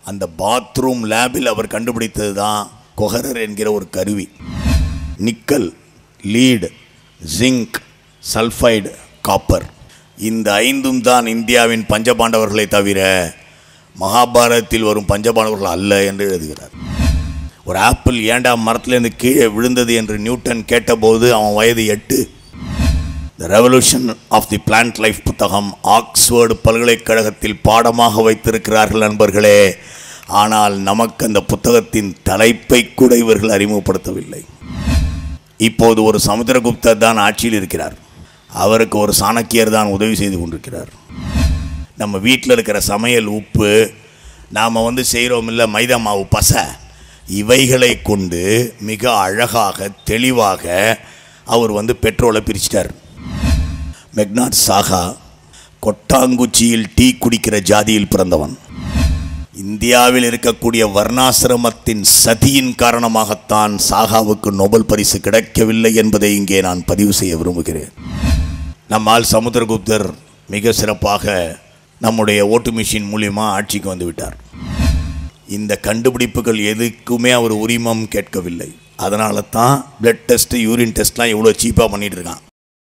அந்த பாத்ரூம் லேபில் அவர் கண்டுபிடித்தது தான் கொஹரர் என்கிற ஒரு கருவி nickel lead zinc sulphide copper இந்த ஐந்தும் தான் இந்தியாவின் பஞ்சபாண்டவர்களை தவிர மகாபாரதத்தில் வரும் பஞ்சபாண்டவர்கள் அல்ல என்று எழுதுகிறார் ஒரு ஆப்பிள் ஏண்டா மரத்துலேருந்து கீழே விழுந்தது என்று நியூட்டன் கேட்டபோது அவன் வயது எட்டு the revolution of the plant life புத்தகம் ஆக்ஸ்போர்டு பல்கலைக்கழகத்தில் பாடமாக வைத்திருக்கிறார்கள் நண்பர்களே ஆனால் நமக்கு அந்த புத்தகத்தின் தலைப்பை கூட இவர்கள் அறிமுகப்படுத்தவில்லை இப்போது ஒரு சமுத்திரகுப்தர் தான் ஆட்சியில் இருக்கிறார் அவருக்கு ஒரு சாணக்கியர் தான் உதவி செய்து கொண்டிருக்கிறார் நம்ம வீட்டில் இருக்கிற சமையல் உப்பு நாம் வந்து செய்கிறோம் இல்லை மைதா மாவு பசை இவைகளை கொண்டு மிக அழகாக தெளிவாக அவர் வந்து பெட்ரோலை பிரிச்சிட்டார் மெக்னாட் சாகா கொட்டாங்குச்சியில் டீ குடிக்கிற ஜாதியில் பிறந்தவன் இந்தியாவில் இருக்கக்கூடிய வர்ணாசிரமத்தின் சதியின் காரணமாகத்தான் சாகாவுக்கு நோபல் பரிசு கிடைக்கவில்லை என்பதை இங்கே நான் பதிவு செய்ய விரும்புகிறேன் நம்மால் சமுத்திரகுப்தர் மிக சிறப்பாக நம்முடைய ஓட்டு மிஷின் மூலியமா ஆட்சிக்கு வந்து விட்டார் இந்த கண்டுபிடிப்புகள் எதுக்குமே அவர் உரிமம் கேட்கவில்லை அதனால தான் பிளட் டெஸ்ட் யூரின் டெஸ்ட்லாம் இவ்வளோ சீப்பாக பண்ணிட்டு இருக்கான்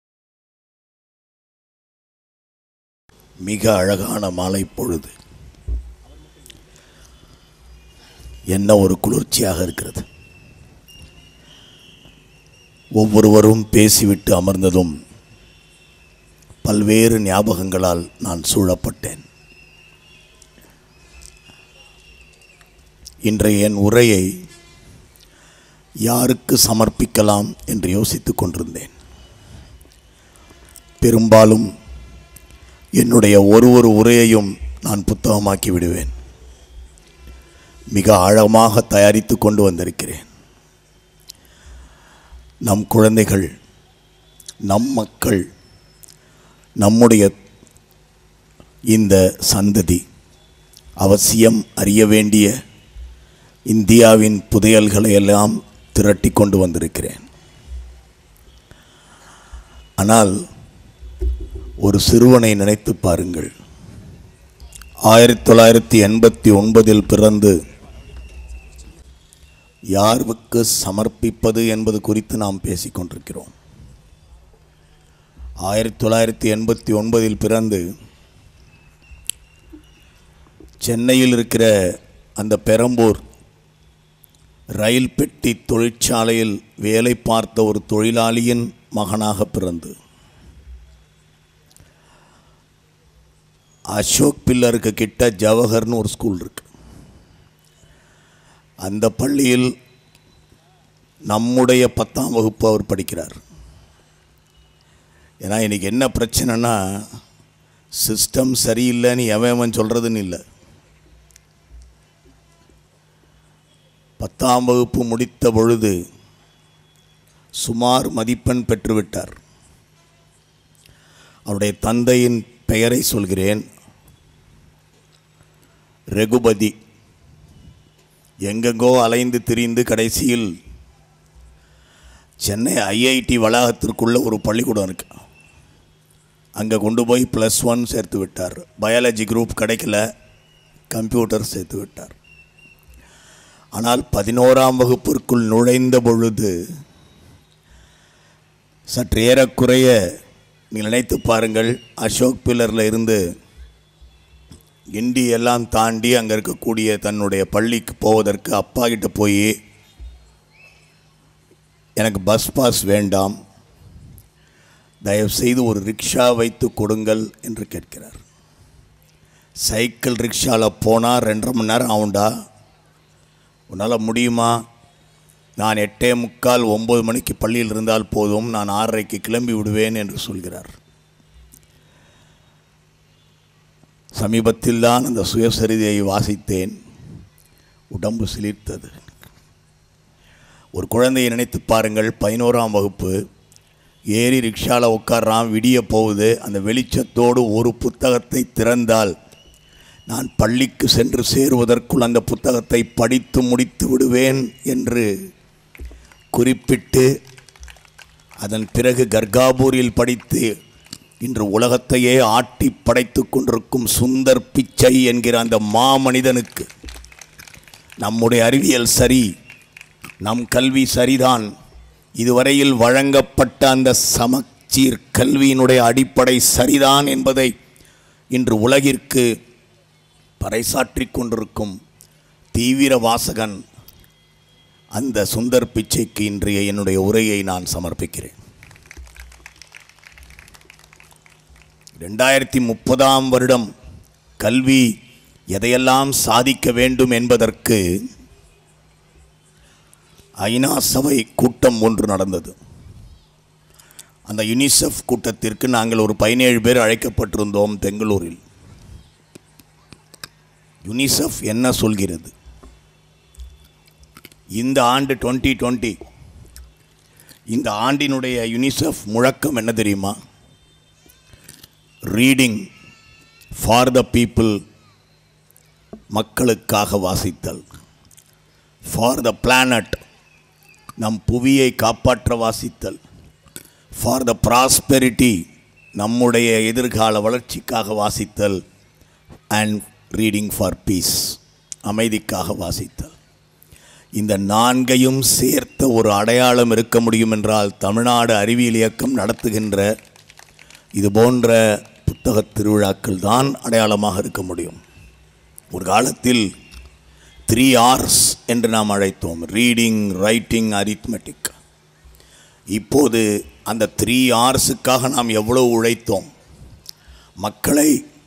மிக அழகான மாலை பொழுது என்ன ஒரு குளிர்ச்சியாக இருக்கிறது ஒவ்வொருவரும் பேசிவிட்டு அமர்ந்ததும் பல்வேறு ஞாபகங்களால் நான் சூழப்பட்டேன் இன்றைய என் உரையை யாருக்கு சமர்ப்பிக்கலாம் என்று யோசித்துக் கொண்டிருந்தேன் பெரும்பாலும் என்னுடைய ஒரு ஒரு உரையையும் நான் புத்தகமாக்கி விடுவேன் மிக ஆழமாக தயாரித்து கொண்டு வந்திருக்கிறேன் நம் குழந்தைகள் நம் மக்கள் நம்முடைய இந்த சந்ததி அவசியம் அறிய வேண்டிய இந்தியாவின் புதையல்களை எல்லாம் திரட்டி கொண்டு வந்திருக்கிறேன் ஆனால் ஒரு சிறுவனை நினைத்து பாருங்கள் ஆயிரத்தி தொள்ளாயிரத்தி எண்பத்தி ஒன்பதில் பிறந்து யாருக்கு சமர்ப்பிப்பது என்பது குறித்து நாம் பேசிக்கொண்டிருக்கிறோம் ஆயிரத்தி தொள்ளாயிரத்தி எண்பத்தி ஒன்பதில் பிறந்து சென்னையில் இருக்கிற அந்த பெரம்பூர் ரயில் பெட்டி தொழிற்சாலையில் வேலை பார்த்த ஒரு தொழிலாளியின் மகனாக பிறந்து அசோக் பில்லருக்கு கிட்ட ஜவஹர்னு ஒரு ஸ்கூல் இருக்கு அந்த பள்ளியில் நம்முடைய பத்தாம் வகுப்பு அவர் படிக்கிறார் ஏன்னா இன்னைக்கு என்ன பிரச்சனைனா சிஸ்டம் சரியில்லைன்னு எவன் எவன் சொல்கிறதுன்னு இல்லை பத்தாம் வகுப்பு முடித்த பொழுது சுமார் மதிப்பெண் பெற்றுவிட்டார் அவருடைய தந்தையின் பெயரை சொல்கிறேன் ரெகுபதி எங்கெங்கோ அலைந்து திரிந்து கடைசியில் சென்னை ஐஐடி வளாகத்திற்குள்ள ஒரு பள்ளிக்கூடம் இருக்கு அங்கே கொண்டு போய் ப்ளஸ் ஒன் சேர்த்து விட்டார் பயாலஜி குரூப் கிடைக்கல கம்ப்யூட்டர் சேர்த்து விட்டார் ஆனால் பதினோராம் வகுப்பிற்குள் நுழைந்த பொழுது சற்று ஏறக்குறைய நீங்கள் நினைத்து பாருங்கள் அசோக் பில்லரில் இருந்து கிண்டி எல்லாம் தாண்டி அங்கே இருக்கக்கூடிய தன்னுடைய பள்ளிக்கு போவதற்கு அப்பா கிட்ட போய் எனக்கு பஸ் பாஸ் வேண்டாம் தயவுசெய்து ஒரு ரிக்ஷா வைத்து கொடுங்கள் என்று கேட்கிறார் சைக்கிள் ரிக்ஷாவில் போனால் ரெண்டரை மணி நேரம் ஆகும்டா உன்னால் முடியுமா நான் எட்டே முக்கால் ஒம்பது மணிக்கு பள்ளியில் இருந்தால் போதும் நான் ஆறரைக்கு கிளம்பி விடுவேன் என்று சொல்கிறார் சமீபத்தில் தான் அந்த சுயசரிதையை வாசித்தேன் உடம்பு சிலிர்த்தது ஒரு குழந்தையை நினைத்து பாருங்கள் பதினோராம் வகுப்பு ஏறி ரிக்ஷாவில் உட்கார்றான் விடிய போகுது அந்த வெளிச்சத்தோடு ஒரு புத்தகத்தை திறந்தால் நான் பள்ளிக்கு சென்று சேருவதற்குள் அந்த புத்தகத்தை படித்து முடித்து விடுவேன் என்று குறிப்பிட்டு அதன் பிறகு கர்காபூரில் படித்து இன்று உலகத்தையே ஆட்டி படைத்து கொண்டிருக்கும் சுந்தர் பிச்சை என்கிற அந்த மாமனிதனுக்கு நம்முடைய அறிவியல் சரி நம் கல்வி சரிதான் இதுவரையில் வழங்கப்பட்ட அந்த சமச்சீர் கல்வியினுடைய அடிப்படை சரிதான் என்பதை இன்று உலகிற்கு பறைசாற்றிக் கொண்டிருக்கும் தீவிர வாசகன் அந்த சுந்தர் பிச்சைக்கு இன்றைய என்னுடைய உரையை நான் சமர்ப்பிக்கிறேன் ரெண்டாயிரத்தி முப்பதாம் வருடம் கல்வி எதையெல்லாம் சாதிக்க வேண்டும் என்பதற்கு ஐநா சபை கூட்டம் ஒன்று நடந்தது அந்த யுனிசெஃப் கூட்டத்திற்கு நாங்கள் ஒரு பதினேழு பேர் அழைக்கப்பட்டிருந்தோம் பெங்களூரில் யுனிசெஃப் என்ன சொல்கிறது இந்த ஆண்டு டுவெண்ட்டி டுவெண்ட்டி இந்த ஆண்டினுடைய யுனிசெஃப் முழக்கம் என்ன தெரியுமா ரீடிங் ஃபார் த பீப்புள் மக்களுக்காக வாசித்தல் ஃபார் த பிளானட் நம் புவியை காப்பாற்ற வாசித்தல் ஃபார் த ப்ராஸ்பெரிட்டி நம்முடைய எதிர்கால வளர்ச்சிக்காக வாசித்தல் அண்ட் ரீடிங் ஃபார் பீஸ் அமைதிக்காக வாசித்தல் இந்த நான்கையும் சேர்த்த ஒரு அடையாளம் இருக்க முடியும் என்றால் தமிழ்நாடு அறிவியல் இயக்கம் நடத்துகின்ற இது போன்ற புத்தகத் திருவிழாக்கள் தான் அடையாளமாக இருக்க முடியும் ஒரு காலத்தில் த்ரீ ஆர்ஸ் என்று நாம் அழைத்தோம் ரீடிங் ரைட்டிங் அரித்மெட்டிக் இப்போது அந்த த்ரீ ஆர்ஸுக்காக நாம் எவ்வளவு உழைத்தோம் மக்களை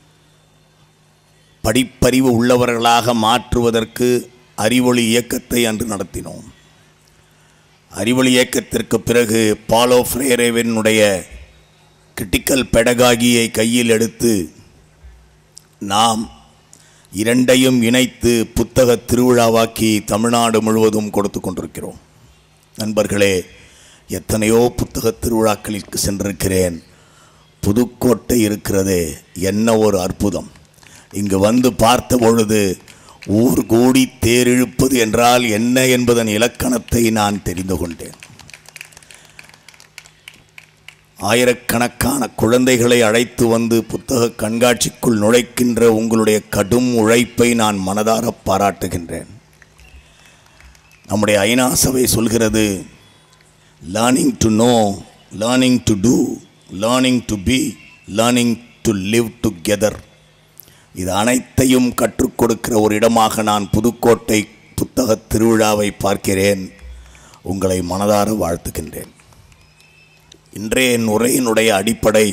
படிப்பறிவு உள்ளவர்களாக மாற்றுவதற்கு அறிவொளி இயக்கத்தை அன்று நடத்தினோம் அறிவொளி இயக்கத்திற்கு பிறகு பாலோ ஃப்ரேரேவினுடைய கிரிட்டிக்கல் பெடகாகியை கையில் எடுத்து நாம் இரண்டையும் இணைத்து புத்தக திருவிழாவாக்கி தமிழ்நாடு முழுவதும் கொடுத்து கொண்டிருக்கிறோம் நண்பர்களே எத்தனையோ புத்தக திருவிழாக்களுக்கு சென்றிருக்கிறேன் புதுக்கோட்டை இருக்கிறதே என்ன ஒரு அற்புதம் இங்கு வந்து பார்த்த பொழுது ஊர் கூடி தேரிழுப்பது என்றால் என்ன என்பதன் இலக்கணத்தை நான் தெரிந்து கொண்டேன் ஆயிரக்கணக்கான குழந்தைகளை அழைத்து வந்து புத்தக கண்காட்சிக்குள் நுழைக்கின்ற உங்களுடைய கடும் உழைப்பை நான் மனதார பாராட்டுகின்றேன் நம்முடைய ஐநா சபை சொல்கிறது learning to know learning to do learning to be learning to live together இது அனைத்தையும் கற்றுக் கொடுக்கிற ஒரு இடமாக நான் புதுக்கோட்டை புத்தக திருவிழாவை பார்க்கிறேன் உங்களை மனதார வாழ்த்துகின்றேன் இன்றைய என் உரையினுடைய அடிப்படை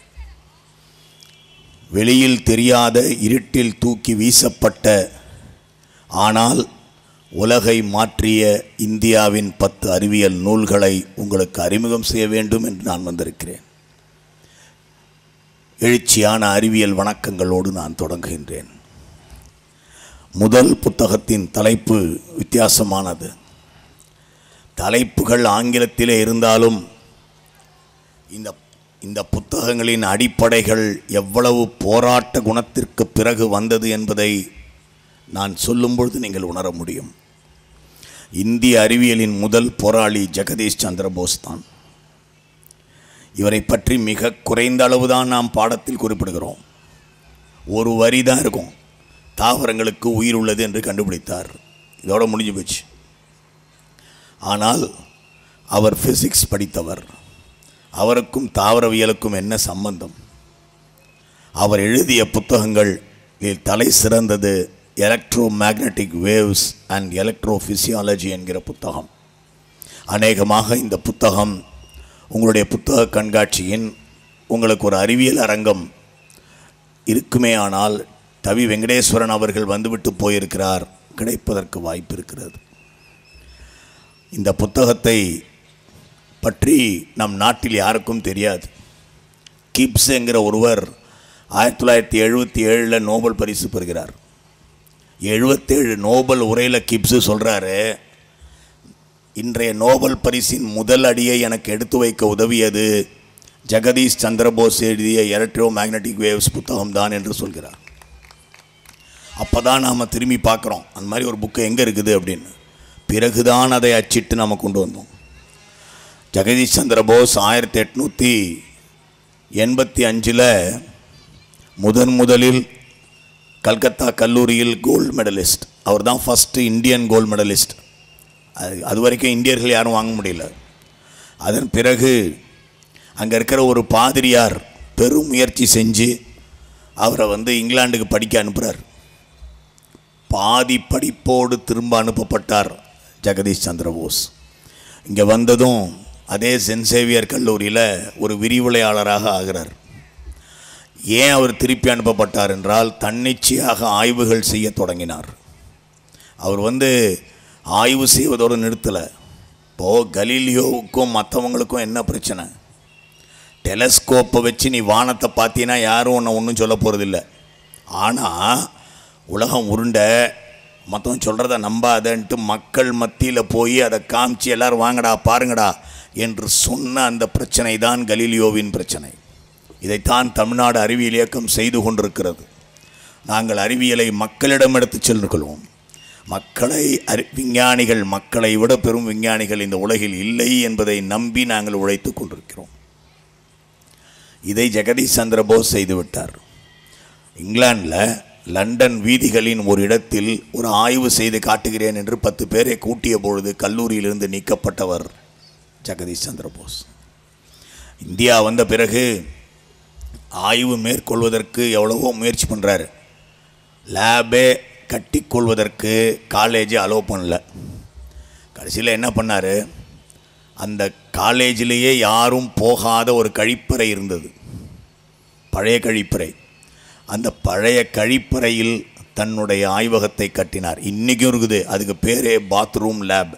வெளியில் தெரியாத இருட்டில் தூக்கி வீசப்பட்ட ஆனால் உலகை மாற்றிய இந்தியாவின் பத்து அறிவியல் நூல்களை உங்களுக்கு அறிமுகம் செய்ய வேண்டும் என்று நான் வந்திருக்கிறேன் எழுச்சியான அறிவியல் வணக்கங்களோடு நான் தொடங்குகின்றேன் முதல் புத்தகத்தின் தலைப்பு வித்தியாசமானது தலைப்புகள் ஆங்கிலத்திலே இருந்தாலும் இந்த இந்த புத்தகங்களின் அடிப்படைகள் எவ்வளவு போராட்ட குணத்திற்கு பிறகு வந்தது என்பதை நான் சொல்லும் பொழுது நீங்கள் உணர முடியும் இந்திய அறிவியலின் முதல் போராளி ஜெகதீஷ் சந்திர போஸ் தான் இவரை பற்றி மிக குறைந்த அளவு தான் நாம் பாடத்தில் குறிப்பிடுகிறோம் ஒரு வரி தான் இருக்கும் தாவரங்களுக்கு உயிர் உள்ளது என்று கண்டுபிடித்தார் இதோட முடிஞ்சு போச்சு ஆனால் அவர் ஃபிசிக்ஸ் படித்தவர் அவருக்கும் தாவரவியலுக்கும் என்ன சம்பந்தம் அவர் எழுதிய புத்தகங்கள் தலை சிறந்தது electromagnetic waves and electrophysiology என்கிற புத்தகம் அநேகமாக இந்த புத்தகம் உங்களுடைய புத்தக கண்காட்சியின் உங்களுக்கு ஒரு அறிவியல் அரங்கம் இருக்குமே ஆனால் தவி வெங்கடேஸ்வரன் அவர்கள் வந்துவிட்டு போயிருக்கிறார் கிடைப்பதற்கு வாய்ப்பு இருக்கிறது இந்த புத்தகத்தை பற்றி நம் நாட்டில் யாருக்கும் தெரியாது கிப்ஸ் என்கிற ஒருவர் ஆயிரத்தி தொள்ளாயிரத்தி எழுபத்தி ஏழில் நோபல் பரிசு பெறுகிறார் எழுபத்தேழு நோபல் உரையில் கிப்ஸு சொல்கிறாரு இன்றைய நோபல் பரிசின் முதல் அடியை எனக்கு எடுத்து வைக்க உதவியது ஜெகதீஷ் சந்திரபோஸ் எழுதிய எலக்ட்ரோ மேக்னட்டிக் வேவ்ஸ் புத்தகம் தான் என்று சொல்கிறார் அப்போ தான் நாம் திரும்பி பார்க்குறோம் அந்த மாதிரி ஒரு புக்கு எங்கே இருக்குது அப்படின்னு பிறகுதான் அதை அச்சிட்டு நம்ம கொண்டு வந்தோம் ஜெகதீஷ் சந்திர போஸ் ஆயிரத்தி எட்நூற்றி எண்பத்தி அஞ்சில் முதன் முதலில் கல்கத்தா கல்லூரியில் கோல்டு மெடலிஸ்ட் அவர் தான் ஃபஸ்ட்டு இந்தியன் கோல்டு மெடலிஸ்ட் அது அது வரைக்கும் இந்தியர்கள் யாரும் வாங்க முடியல அதன் பிறகு அங்கே இருக்கிற ஒரு பாதிரியார் பெரும் முயற்சி செஞ்சு அவரை வந்து இங்கிலாந்துக்கு படிக்க அனுப்புகிறார் பாதி படிப்போடு திரும்ப அனுப்பப்பட்டார் ஜெகதீஷ் சந்திர போஸ் இங்கே வந்ததும் அதே சென்ட் சேவியர் கல்லூரியில் ஒரு விரிவுரையாளராக ஆகிறார் ஏன் அவர் திருப்பி அனுப்பப்பட்டார் என்றால் தன்னிச்சையாக ஆய்வுகள் செய்ய தொடங்கினார் அவர் வந்து ஆய்வு செய்வதோடு நிறுத்தலை இப்போது கலீலியோவுக்கும் மற்றவங்களுக்கும் என்ன பிரச்சனை டெலஸ்கோப்பை வச்சு நீ வானத்தை பார்த்தீங்கன்னா யாரும் உன்னை ஒன்றும் சொல்ல போகிறதில்ல ஆனால் உலகம் உருண்டை மற்றவன் சொல்கிறத நம்பாதன்ட்டு மக்கள் மத்தியில் போய் அதை காமிச்சு எல்லாரும் வாங்கடா பாருங்கடா என்று சொன்ன அந்த பிரச்சனை தான் கலீலியோவின் பிரச்சனை இதைத்தான் தமிழ்நாடு அறிவியல் இயக்கம் செய்து கொண்டிருக்கிறது நாங்கள் அறிவியலை மக்களிடம் எடுத்துச் செல்கிறோம் மக்களை அறி விஞ்ஞானிகள் மக்களை விட பெரும் விஞ்ஞானிகள் இந்த உலகில் இல்லை என்பதை நம்பி நாங்கள் உழைத்து கொண்டிருக்கிறோம் இதை ஜெகதீஷ் சந்திர போஸ் செய்துவிட்டார் இங்கிலாந்தில் லண்டன் வீதிகளின் ஒரு இடத்தில் ஒரு ஆய்வு செய்து காட்டுகிறேன் என்று பத்து பேரை கூட்டிய பொழுது கல்லூரியிலிருந்து நீக்கப்பட்டவர் ஜெகதீஷ் சந்திர போஸ் இந்தியா வந்த பிறகு ஆய்வு மேற்கொள்வதற்கு எவ்வளவோ முயற்சி பண்ணுறாரு லேபே கட்டிக்கொள்வதற்கு காலேஜ் அலோவ் பண்ணல கடைசியில் என்ன பண்ணார் அந்த காலேஜிலேயே யாரும் போகாத ஒரு கழிப்பறை இருந்தது பழைய கழிப்பறை அந்த பழைய கழிப்பறையில் தன்னுடைய ஆய்வகத்தை கட்டினார் இன்றைக்கும் இருக்குது அதுக்கு பேரே பாத்ரூம் லேப்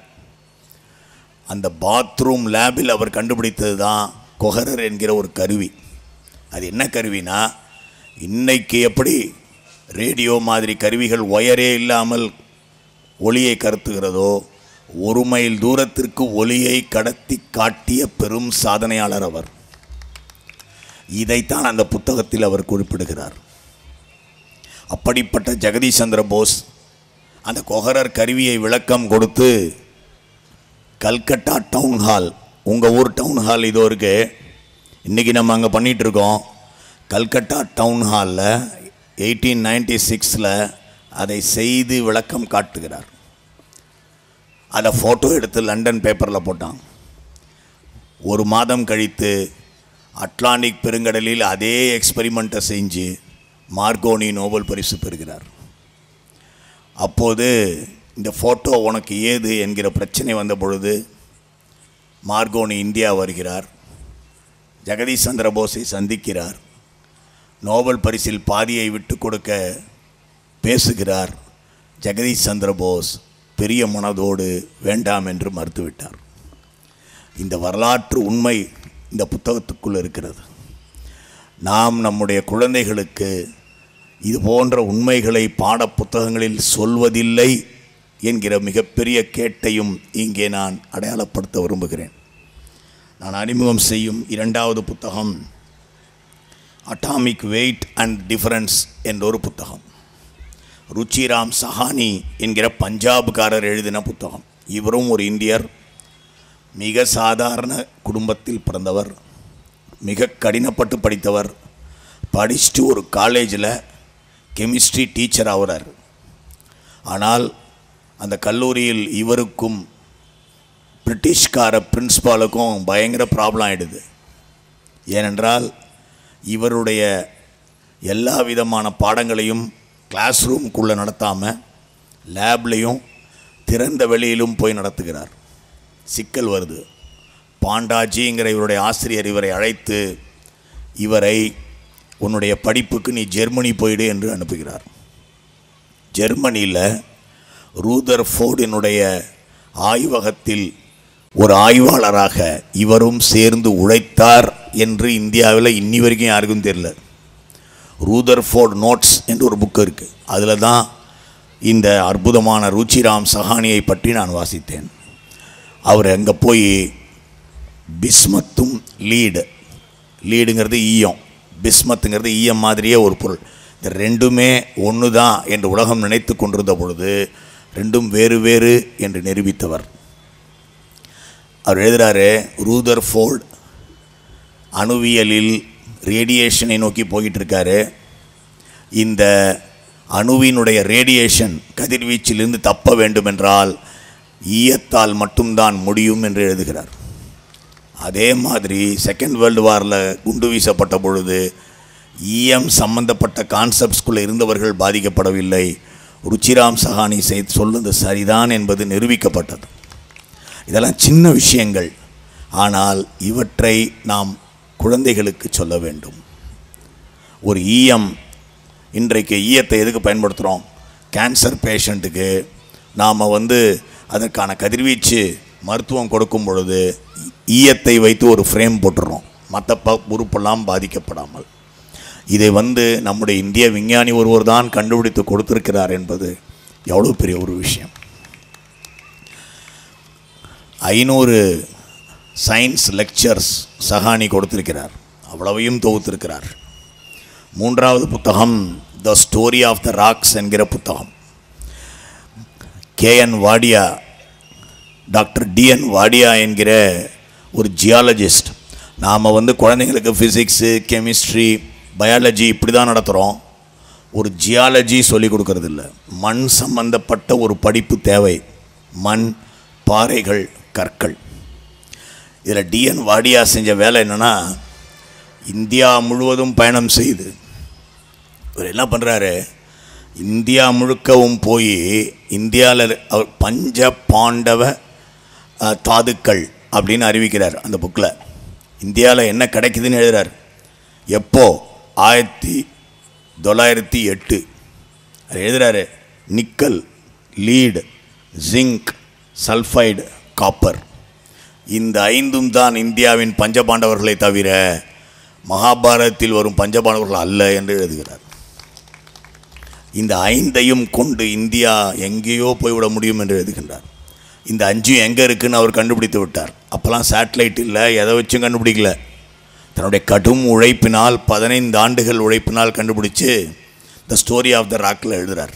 அந்த பாத்ரூம் லேபில் அவர் கண்டுபிடித்தது தான் கொஹரர் என்கிற ஒரு கருவி அது என்ன கருவினா இன்னைக்கு எப்படி ரேடியோ மாதிரி கருவிகள் ஒயரே இல்லாமல் ஒளியை கடத்துகிறதோ ஒரு மைல் தூரத்திற்கு ஒளியை கடத்தி காட்டிய பெரும் சாதனையாளர் அவர் இதைத்தான் அந்த புத்தகத்தில் அவர் குறிப்பிடுகிறார் அப்படிப்பட்ட ஜெகதீஷ் சந்திர போஸ் அந்த கொஹரர் கருவியை விளக்கம் கொடுத்து கல்கட்டா டவுன் ஹால் உங்கள் ஊர் டவுன் ஹால் இதோ இருக்கு இன்றைக்கி நம்ம அங்கே பண்ணிகிட்டு இருக்கோம் கல்கட்டா டவுன் ஹாலில் எயிட்டீன் நைன்டி சிக்ஸில் அதை செய்து விளக்கம் காட்டுகிறார் அதை ஃபோட்டோ எடுத்து லண்டன் பேப்பரில் போட்டான் ஒரு மாதம் கழித்து அட்லாண்டிக் பெருங்கடலில் அதே எக்ஸ்பெரிமெண்ட்டை செஞ்சு மார்கோனி நோபல் பரிசு பெறுகிறார் அப்போது இந்த ஃபோட்டோ உனக்கு ஏது என்கிற பிரச்சனை வந்த பொழுது மார்கோனி இந்தியா வருகிறார் ஜெகதீஷ் சந்திர போஸை சந்திக்கிறார் நோபல் பரிசில் பாதியை விட்டு கொடுக்க பேசுகிறார் ஜெகதீஷ் சந்திர போஸ் பெரிய மனதோடு வேண்டாம் என்று மறுத்துவிட்டார் இந்த வரலாற்று உண்மை இந்த புத்தகத்துக்குள் இருக்கிறது நாம் நம்முடைய குழந்தைகளுக்கு இது போன்ற உண்மைகளை பாட புத்தகங்களில் சொல்வதில்லை என்கிற மிகப்பெரிய கேட்டையும் இங்கே நான் அடையாளப்படுத்த விரும்புகிறேன் நான் அறிமுகம் செய்யும் இரண்டாவது புத்தகம் அட்டாமிக் வெயிட் அண்ட் டிஃபரன்ஸ் என்ற ஒரு புத்தகம் ருச்சிராம் சஹானி என்கிற பஞ்சாப்காரர் எழுதின புத்தகம் இவரும் ஒரு இந்தியர் மிக சாதாரண குடும்பத்தில் பிறந்தவர் மிக கடினப்பட்டு படித்தவர் படிச்சுட்டு ஒரு காலேஜில் கெமிஸ்ட்ரி டீச்சர் ஆகிறார் ஆனால் அந்த கல்லூரியில் இவருக்கும் பிரிட்டிஷ்கார பிரின்ஸ்பாலுக்கும் பயங்கர ப்ராப்ளம் ஆகிடுது ஏனென்றால் இவருடைய எல்லா விதமான பாடங்களையும் கிளாஸ் ரூமுக்குள்ளே நடத்தாமல் லேப்லேயும் திறந்த வெளியிலும் போய் நடத்துகிறார் சிக்கல் வருது பாண்டாஜிங்கிற இவருடைய ஆசிரியர் இவரை அழைத்து இவரை உன்னுடைய படிப்புக்கு நீ ஜெர்மனி போயிடு என்று அனுப்புகிறார் ஜெர்மனியில் ரூதர் ஃபோர்டினுடைய ஆய்வகத்தில் ஒரு ஆய்வாளராக இவரும் சேர்ந்து உழைத்தார் என்று இந்தியாவில் இன்னி வரைக்கும் யாருக்கும் தெரியல ரூதர் ஃபோர்ட் நோட்ஸ் என்று ஒரு புக்கு இருக்குது அதில் தான் இந்த அற்புதமான ருச்சிராம் சஹானியை பற்றி நான் வாசித்தேன் அவர் அங்கே போய் பிஸ்மத்தும் லீடு லீடுங்கிறது ஈயம் பிஸ்மத்துங்கிறது ஈயம் மாதிரியே ஒரு பொருள் இந்த ரெண்டுமே ஒன்று தான் என்று உலகம் நினைத்து கொண்டிருந்த பொழுது ரெண்டும் வேறு வேறு என்று நிரூபித்தவர் அவர் எழுதுகிறாரு ரூதர் ஃபோர்ட் அணுவியலில் ரேடியேஷனை நோக்கி போயிட்டு இருக்காரு இந்த அணுவினுடைய ரேடியேஷன் கதிர்வீச்சிலிருந்து தப்ப வேண்டுமென்றால் ஈயத்தால் மட்டும்தான் முடியும் என்று எழுதுகிறார் அதே மாதிரி செகண்ட் வேர்ல்டு வாரில் குண்டு வீசப்பட்ட பொழுது ஈயம் சம்பந்தப்பட்ட கான்செப்ட்ஸ்குள்ளே இருந்தவர்கள் பாதிக்கப்படவில்லை ருச்சிராம் சஹானி செய்து சொல்லுது சரிதான் என்பது நிரூபிக்கப்பட்டது இதெல்லாம் சின்ன விஷயங்கள் ஆனால் இவற்றை நாம் குழந்தைகளுக்கு சொல்ல வேண்டும் ஒரு ஈயம் இன்றைக்கு ஈயத்தை எதுக்கு பயன்படுத்துகிறோம் கேன்சர் பேஷண்ட்டுக்கு நாம் வந்து அதற்கான கதிர்வீச்சு மருத்துவம் கொடுக்கும் பொழுது ஈயத்தை வைத்து ஒரு ஃப்ரேம் போட்டுடுறோம் மற்ற ப உறுப்பெல்லாம் பாதிக்கப்படாமல் இதை வந்து நம்முடைய இந்திய விஞ்ஞானி ஒருவர் தான் கண்டுபிடித்து கொடுத்திருக்கிறார் என்பது எவ்வளோ பெரிய ஒரு விஷயம் ஐநூறு சயின்ஸ் லெக்சர்ஸ் சஹானி கொடுத்திருக்கிறார் அவ்வளவையும் தொகுத்திருக்கிறார் மூன்றாவது புத்தகம் the story of the rocks என்கிற புத்தகம் K N Wadia doctor D N Wadia என்கிற ஒரு ஜியாலஜிஸ்ட் நாம் வந்து குழந்தைங்களுக்கு ஃபிசிக்ஸு கெமிஸ்ட்ரி பயாலஜி இப்படி தான் நடத்துகிறோம் ஒரு ஜியாலஜி சொல்லி கொடுக்கறது இல்ல மண் சம்பந்தப்பட்ட ஒரு படிப்பு தேவை மண் பாறைகள் கற்கள் இதில் டிஎன் வாடியா செஞ்ச வேலை என்னென்னா இந்தியா முழுவதும் பயணம் செய்து இவர் என்ன பண்ணுறாரு இந்தியா முழுக்கவும் போய் இந்தியாவில் அவர் பஞ்ச பாண்டவ அஹ், தாதுக்கள் அப்படின்னு அறிவிக்கிறார் அந்த புக்கில் இந்தியாவில் என்ன கிடைக்குதுன்னு எழுதுறார் எப்போ ஆயிரத்தி தொள்ளாயிரத்தி எட்டு அது எழுதுறாரு nickel lead zinc sulphide copper இந்த ஐந்தும் தான் இந்தியாவின் பஞ்சபாண்டவர்களை தவிர மகாபாரதத்தில் வரும் பஞ்சபாண்டவர்கள் அல்ல என்று எழுதுகிறார் இந்த ஐந்தையும் கொண்டு இந்தியா எங்கேயோ போய்விட முடியும் என்று எழுதுகின்றார் இந்த அஞ்சும் எங்கே இருக்குன்னு அவர் கண்டுபிடித்து விட்டார் அப்போல்லாம் சேட்டலைட் இல்லை எதை வச்சும் கண்டுபிடிக்கல தன்னுடைய கடும் உழைப்பினால் பதினைந்து ஆண்டுகள் உழைப்பினால் கண்டுபிடிச்சு த ஸ்டோரி ஆஃப் த ராக்கில் எழுதுறார்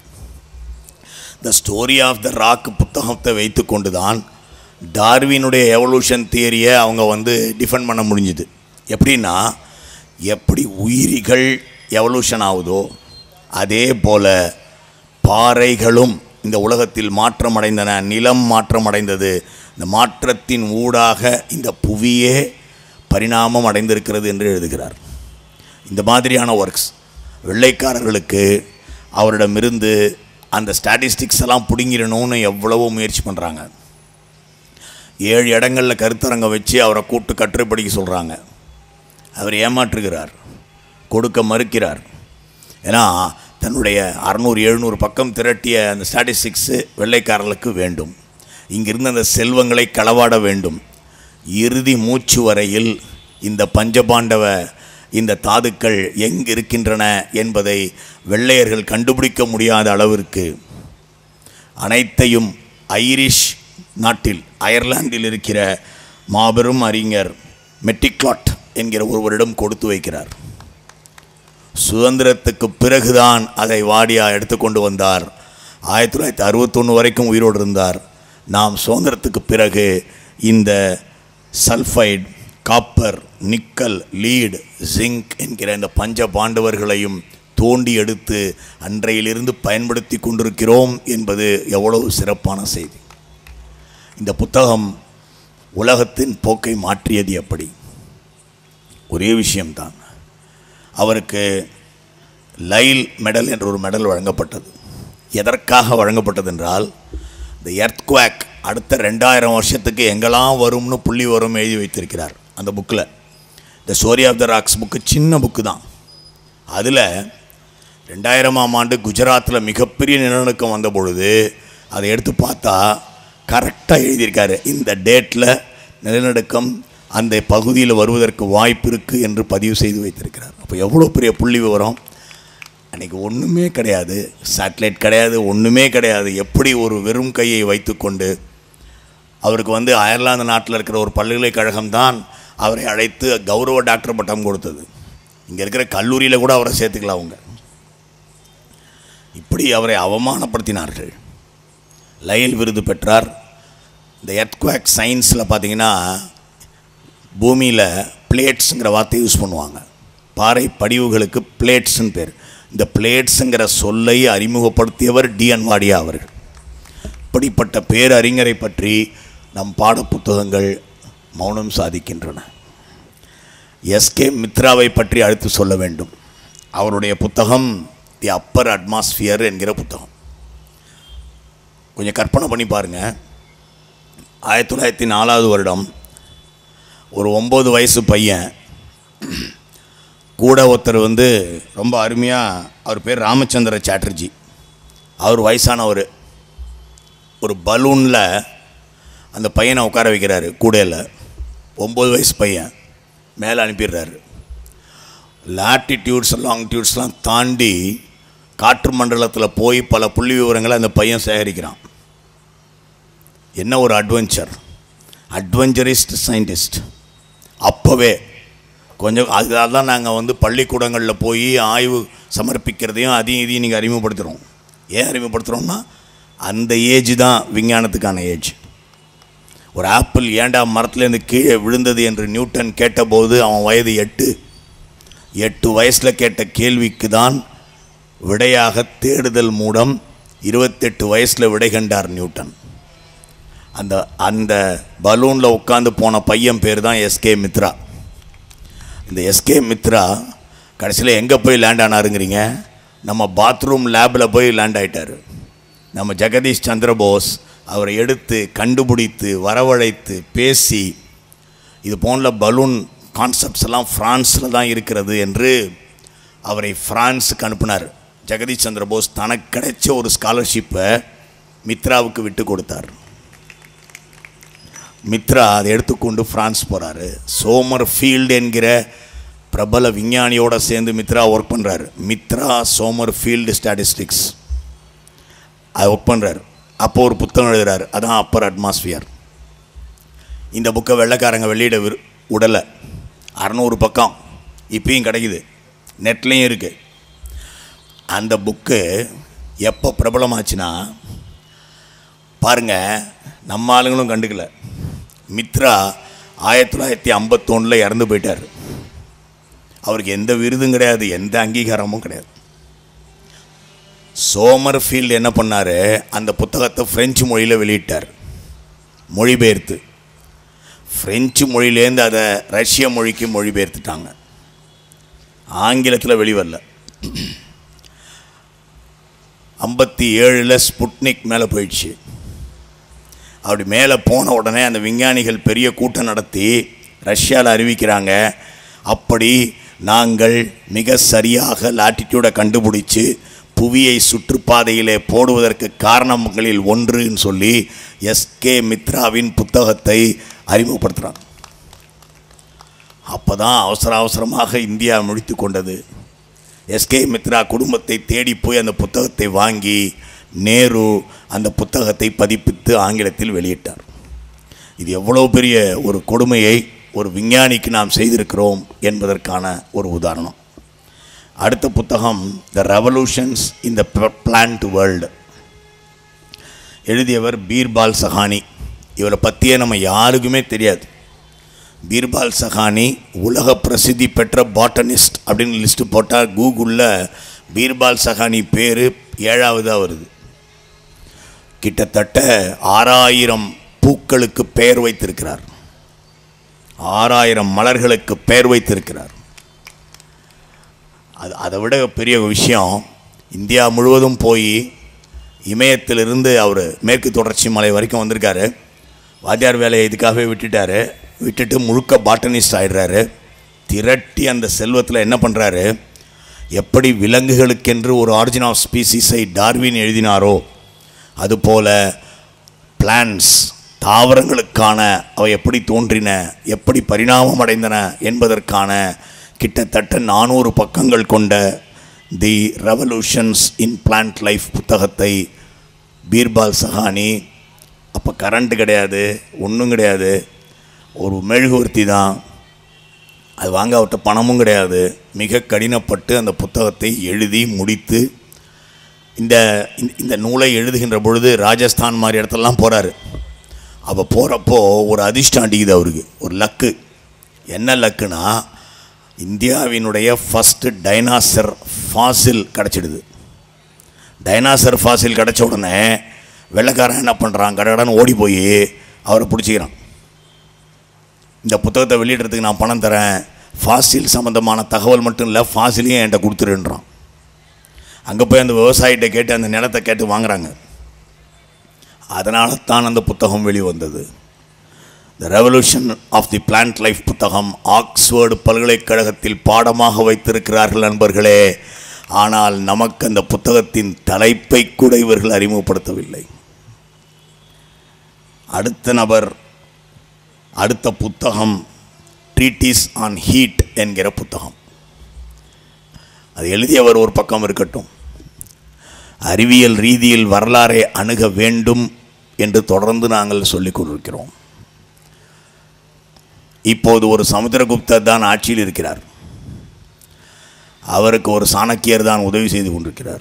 the story of the rock புத்தகத்தை வைத்து கொண்டு தான் டார்வினுடைய எவல்யூஷன் தியரியை அவங்க வந்து டிஃபெண்ட் பண்ண முடிஞ்சுது எப்படின்னா எப்படி உயிரிகள் எவல்யூஷன் ஆகுதோ அதே போல பாறைகளும் இந்த உலகத்தில் மாற்றமடைந்தன நிலம் மாற்றமடைந்தது இந்த மாற்றத்தின் ஊடாக இந்த புவியே பரிணாமம் அடைந்திருக்கிறது என்று எழுதுகிறார் இந்த மாதிரியான ஒர்க்ஸ் வெள்ளைக்காரர்களுக்கு அவரிடமிருந்து அந்த ஸ்டாட்டிஸ்டிக்ஸ் எல்லாம் பிடுங்கிடணும்னு எவ்வளவோ முயற்சி பண்ணுறாங்க ஏழு இடங்களில் கருத்தரங்க வச்சு அவரை கூட்டு கட்டுரை படிக்க சொல்கிறாங்க அவர் ஏமாற்றுகிறார் கொடுக்க மறுக்கிறார் ஏன்னா தன்னுடைய அறநூறு எழுநூறு பக்கம் திரட்டிய அந்த ஸ்டாட்டிஸ்டிக்ஸு வெள்ளைக்காரர்களுக்கு வேண்டும் இங்கிருந்து அந்த செல்வங்களை களவாட வேண்டும் இறுதி மூச்சு வரையில் இந்த பஞ்சபாண்டவ இந்த தாதுக்கள் எங்கு இருக்கின்றன என்பதை வெள்ளையர்கள் கண்டுபிடிக்க முடியாத அளவிற்கு அனைத்தையும் ஐரிஷ் நாட்டில் அயர்லாந்தில் இருக்கிற மாபெரும் அறிஞர் மெட்டிக்லாட் என்கிற ஒருவரிடம் கொடுத்து வைக்கிறார் சுதந்திரத்துக்கு பிறகுதான் அதை வாடியா எடுத்துக்கொண்டு வந்தார் ஆயிரத்தி தொள்ளாயிரத்தி அறுபத்தொன்று வரைக்கும் உயிரோடு இருந்தார் நாம் சுதந்திரத்துக்கு பிறகு இந்த sulphide copper nickel lead zinc என்கிற இந்த பஞ்ச பாண்டவர்களையும் தோண்டி எடுத்து அன்றையிலிருந்து பயன்படுத்தி கொண்டிருக்கிறோம் என்பது எவ்வளவு சிறப்பான செய்தி இந்த புத்தகம் உலகத்தின் போக்கை மாற்றியது எப்படி ஒரே விஷயம்தான் அவருக்கு லைல் மெடல் என்ற ஒரு மெடல் வழங்கப்பட்டது எதற்காக வழங்கப்பட்டது என்றால் இந்த எர்த்குவாக் அடுத்த ரெண்டாயிரம் வருஷத்துக்கு எங்கெல்லாம் வரும்னு புள்ளி வரும் எழுதி வைத்திருக்கிறார் அந்த புக்கில் இந்த story of the rocks book சின்ன புக்கு தான் அதில் ரெண்டாயிரமாம் ஆண்டு குஜராத்தில் மிகப்பெரிய நிலநடுக்கம் வந்த பொழுது அதை எடுத்து பார்த்தா கரெக்டாக எழுதியிருக்காரு இந்த டேட்டில் நிலநடுக்கம் அந்த பகுதியில் வருவதற்கு வாய்ப்பு இருக்குது என்று பதிவு செய்து வைத்திருக்கிறார் அப்போ எவ்வளோ பெரிய புள்ளி விவரம் அன்றைக்கி ஒன்றுமே கிடையாது சேட்டலைட் கிடையாது ஒன்றுமே கிடையாது எப்படி ஒரு வெறும் கையை வைத்துக்கொண்டு அவருக்கு வந்து அயர்லாந்து நாட்டில் இருக்கிற ஒரு பல்கலைக்கழகம் தான் அவரை அழைத்து கௌரவ டாக்டர் பட்டம் கொடுத்தது இங்கே இருக்கிற கல்லூரியில் கூட அவரை சேர்த்துக்கலாம் அவங்க இப்படி அவரை அவமானப்படுத்தினார்கள் லைல் விருது பெற்றார் இந்த எர்த்குவாக் சயின்ஸில் பார்த்தீங்கன்னா பூமியில் பிளேட்ஸுங்கிற வார்த்தை யூஸ் பண்ணுவாங்க பாறை படிவுகளுக்கு பிளேட்ஸ்னு பேர் இந்த பிளேட்ஸுங்கிற சொல்லை அறிமுகப்படுத்தியவர் டி என் வாடியா அவர்கள் இப்படிப்பட்ட பேரறிஞரை பற்றி நம் பாடப்புத்தகங்கள் மௌனம் சாதிக்கின்றன எஸ்கே மித்ராவை பற்றி அடுத்து சொல்ல வேண்டும் அவருடைய புத்தகம் தி அப்பர் அட்மாஸ்பியர் என்கிற புத்தகம் கொஞ்சம் கற்பனை பண்ணி பாருங்க ஆயிரத்தி தொள்ளாயிரத்தி நாலாவது வருடம் ஒரு ஒம்பது வயசு பையன் கூட ஒருத்தர் வந்து ரொம்ப அருமையாக அவர் பேர் ராமச்சந்திர சாட்டர்ஜி அவர் வயசானவர் ஒரு பலூனில் அந்த பையனை உட்கார வைக்கிறாரு கூடையில் ஒம்பது வயசு பையன் மேலே அனுப்பிடுறாரு லாட்டிடியூட்ஸ் லாங்கிடியூட்ஸ்லாம் தாண்டி காற்று மண்டலத்தில் போய் பல புள்ளி விவரங்களை அந்த பையன் சேகரிக்கிறான் என்ன ஒரு அட்வென்ச்சர் அட்வென்ச்சரிஸ்ட் சயின்டிஸ்ட் அப்போவே கொஞ்சம் அதனால தான் நாங்கள் வந்து பள்ளிக்கூடங்களில் போய் ஆய்வு சமர்ப்பிக்கிறதையும் அதையும் இதையும் நீங்கள் அறிமுகப்படுத்துகிறோம் ஏன் அறிமுகப்படுத்துகிறோம்னா அந்த ஏஜ் தான் விஞ்ஞானத்துக்கான ஏஜ் ஒரு ஆப்பிள் ஏண்டா மரத்துலேருந்து கீழே விழுந்தது என்று நியூட்டன் கேட்டபோது அவன் வயது எட்டு எட்டு வயசில் கேட்ட கேள்விக்கு தான் விடையாக தேடுதல் மூலம் இருபத்தெட்டு வயசில் விடை கண்டார் நியூட்டன் அந்த அந்த பலூனில் உட்காந்து போன பையன் பேர் தான் எஸ்கே மித்ரா இந்த எஸ்கே மித்ரா கடைசியில் எங்கே போய் லேண்ட் ஆனாருங்கிறீங்க நம்ம பாத்ரூம் லேபில் போய் லேண்ட் ஆயிட்டார் நம்ம ஜெகதீஷ் சந்திரபோஸ் அவரை எடுத்து கண்டுபிடித்து வரவழைத்து பேசி இது போன்ற பலூன் கான்செப்ட்ஸ் எல்லாம் ஃப்ரான்ஸில் தான் இருக்கிறது என்று அவரை ஃப்ரான்ஸுக்கு அனுப்பினார் ஜெகதீஷ் சந்திர போஸ் தனக்கு கிடைச்ச ஒரு ஸ்காலர்ஷிப்பை மித்ராவுக்கு விட்டு கொடுத்தார் மித்ரா அதை எடுத்துக்கொண்டு ஃப்ரான்ஸ் போகிறாரு சோமர் ஃபீல்டு என்கிற பிரபல விஞ்ஞானியோட சேர்ந்து மித்ரா ஒர்க் பண்ணுறாரு மித்ரா சோமர் ஃபீல்டு ஸ்டாட்டிஸ்டிக்ஸ் அது ஒர்க் பண்ணுறாரு அப்போ ஒரு புத்தகம் எழுதுறாரு அதான் அப்பர் அட்மாஸ்பியர் இந்த புக்கை வெள்ளைக்காரங்க வெளியிட விரு உடலை அறநூறு பக்கம் இப்பயும் கிடைக்குது நெட்லேயும் இருக்குது அந்த புக்கு எப்போ பிரபலமாச்சுன்னா பாருங்கள் நம்ம ஆளுங்களும் கண்டுக்கல மித்ரா ஆயிரத்தி தொள்ளாயிரத்தி ஐம்பத்தொன்னில் இறந்து போயிட்டார் அவருக்கு எந்த விருதும் கிடையாது எந்த அங்கீகாரமும் கிடையாது சோமர் ஃபீல்டு என்ன பண்ணார் அந்த புத்தகத்தை ஃப்ரெஞ்சு மொழியில் வெளியிட்டார் மொழிபெயர்த்து ஃப்ரெஞ்சு மொழியிலேருந்து அதை ரஷ்ய மொழிக்கு மொழிபெயர்த்துட்டாங்க ஆங்கிலத்தில் வெளிவரல ஐம்பத்தி ஏழில் ஸ்புட்னிக் மேலே போயிடுச்சு அப்படி மேலே போன உடனே அந்த விஞ்ஞானிகள் பெரிய கூட்டம் நடத்தி ரஷ்யாவில் அறிவிக்கிறாங்க அப்படி நாங்கள் மிக சரியாக லாட்டிடியூடை கண்டுபிடிச்சு புவியை சுற்றுப்பாதையிலே போடுவதற்கு காரணங்களில் ஒன்றுன்னு சொல்லி எஸ்கே மித்ராவின் புத்தகத்தை அறிமுகப்படுத்துகிறாங்க அப்போ தான் அவசர அவசரமாக இந்தியா முடித்து கொண்டது எஸ்கே மித்ரா குடும்பத்தை தேடி போய் அந்த புத்தகத்தை வாங்கி நேரு அந்த புத்தகத்தை பதிப்பித்து ஆங்கிலத்தில் வெளியிட்டார் இது எவ்வளோ பெரிய ஒரு கொடுமையை ஒரு விஞ்ஞானிக்கு நாம் செய்திருக்கிறோம் என்பதற்கான ஒரு உதாரணம் அடுத்த புத்தகம் the revolutions in the plant world எழுதியவர் பீர்பால் சஹானி இவரை பற்றியே நம்ம யாருக்குமே தெரியாது பீர்பால் சஹானி உலக பிரசித்தி பெற்ற பாட்டனிஸ்ட் அப்படின்னு லிஸ்ட்டு போட்டால் கூகுளில் பீர்பால் சஹானி பேர் ஏழாவதாக வருது கிட்டத்தட்ட ஆறாயிரம் பூக்களுக்கு பெயர் வைத்திருக்கிறார் ஆறாயிரம் மலர்களுக்கு பெயர் வைத்திருக்கிறார் அது அதை விட பெரிய விஷயம் இந்தியா முழுவதும் போய் இமயத்திலிருந்து அவர் மேற்கு தொடர்ச்சி மலை வரைக்கும் வந்திருக்காரு வாத்தியார் வேலையை இதுக்காகவே விட்டுட்டாரு விட்டுட்டு முழுக்க பாட்டனிஸ்ட் ஆயிடுறாரு திரட்டி அந்த செல்வத்தில் என்ன பண்ணுறாரு எப்படி விலங்குகளுக்கென்று ஒரு ஆரிஜின் ஆஃப் ஸ்பீசிஸை டார்வின் எழுதினாரோ அதுபோல பிளான்ஸ் தாவரங்களுக்கான அவை எப்படி தோன்றின எப்படி பரிணாமம் அடைந்தன என்பதற்கான கிட்டத்தட்ட நானூறு பக்கங்கள் கொண்ட the revolutions in plant life புத்தகத்தை பீர்பால் சஹானி அப்போ கரண்ட் கிடையாது ஒன்றும் கிடையாது ஒரு மெழுகுவர்த்தி தான் அது வாங்க அவர்கிட்ட பணமும் கிடையாது மிக கடினப்பட்டு அந்த புத்தகத்தை எழுதி முடித்து இந்த இந்த- இந்த நூலை எழுதுகின்ற பொழுது ராஜஸ்தான் மாதிரி இடத்துலலாம் போகிறாரு அப்போ போகிறப்போ ஒரு அதிர்ஷ்டம் அடிக்குது அவருக்கு ஒரு லக்கு என்ன லக்குனா இந்தியாவினுடைய ஃபஸ்ட்டு டைனாசர் ஃபாசில் கிடச்சிடுது டைனாசர் ஃபாசில் கிடச்ச உடனே வெள்ளைக்காரன் என்ன பண்ணுறான் கடகடன்னு ஓடி போய் அவரை பிடிச்சிக்கிறான் இந்த புத்தகத்தை வெளியிடுறதுக்கு நான் பணம் தரேன் ஃபாசில் சம்மந்தமான தகவல் மட்டும் இல்லை ஃபாசிலையும் என்கிட்ட கொடுத்துருன்றான் அங்கே போய் அந்த விவசாயிகிட்ட கேட்டு அந்த நிலத்தை கேட்டு வாங்குறாங்க அதனால தான் அந்த புத்தகம் வெளிவந்தது the revolution of the plant life புத்தகம் ஆக்ஸ்போர்டு பல்கலைக்கழகத்தில் பாடமாக வைத்திருக்கிறார்கள் நண்பர்களே ஆனால் நமக்கு அந்த புத்தகத்தின் தலைப்பை கூட இவர்கள் அறிமுகப்படுத்தவில்லை அடுத்த நபர் அடுத்த புத்தகம் ட்ரீட்டிஸ் ஆன் ஹீட் என்கிற புத்தகம் அது எழுதியவர் ஒரு பக்கம் இருக்கட்டும் அறிவியல் ரீதியில் வரலாறை அணுக வேண்டும் என்று தொடர்ந்து நாங்கள் சொல்லிக் கொண்டிருக்கிறோம் இப்போது ஒரு சமுத்திரகுப்தர் தான் ஆட்சியில் இருக்கிறார் அவருக்கு ஒரு சாணக்கியர் தான் உதவி செய்து கொண்டிருக்கிறார்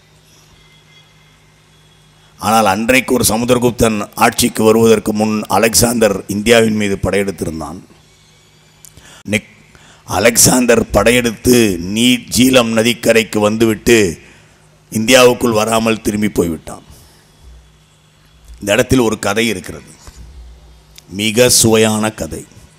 ஆனால் அன்றைக்கு ஒரு சமுத்திரகுப்தன் ஆட்சிக்கு வருவதற்கு முன் அலெக்சாந்தர் இந்தியாவின் மீது படையெடுத்திருந்தான் நிக் அலெக்சாந்தர் படையெடுத்து நீ ஜீலம் நதிக்கரைக்கு வந்துவிட்டு இந்தியாவுக்குள் வராமல் திரும்பி போய்விட்டான் இந்த இடத்தில் ஒரு கதை இருக்கிறது மிக சுவையான கதை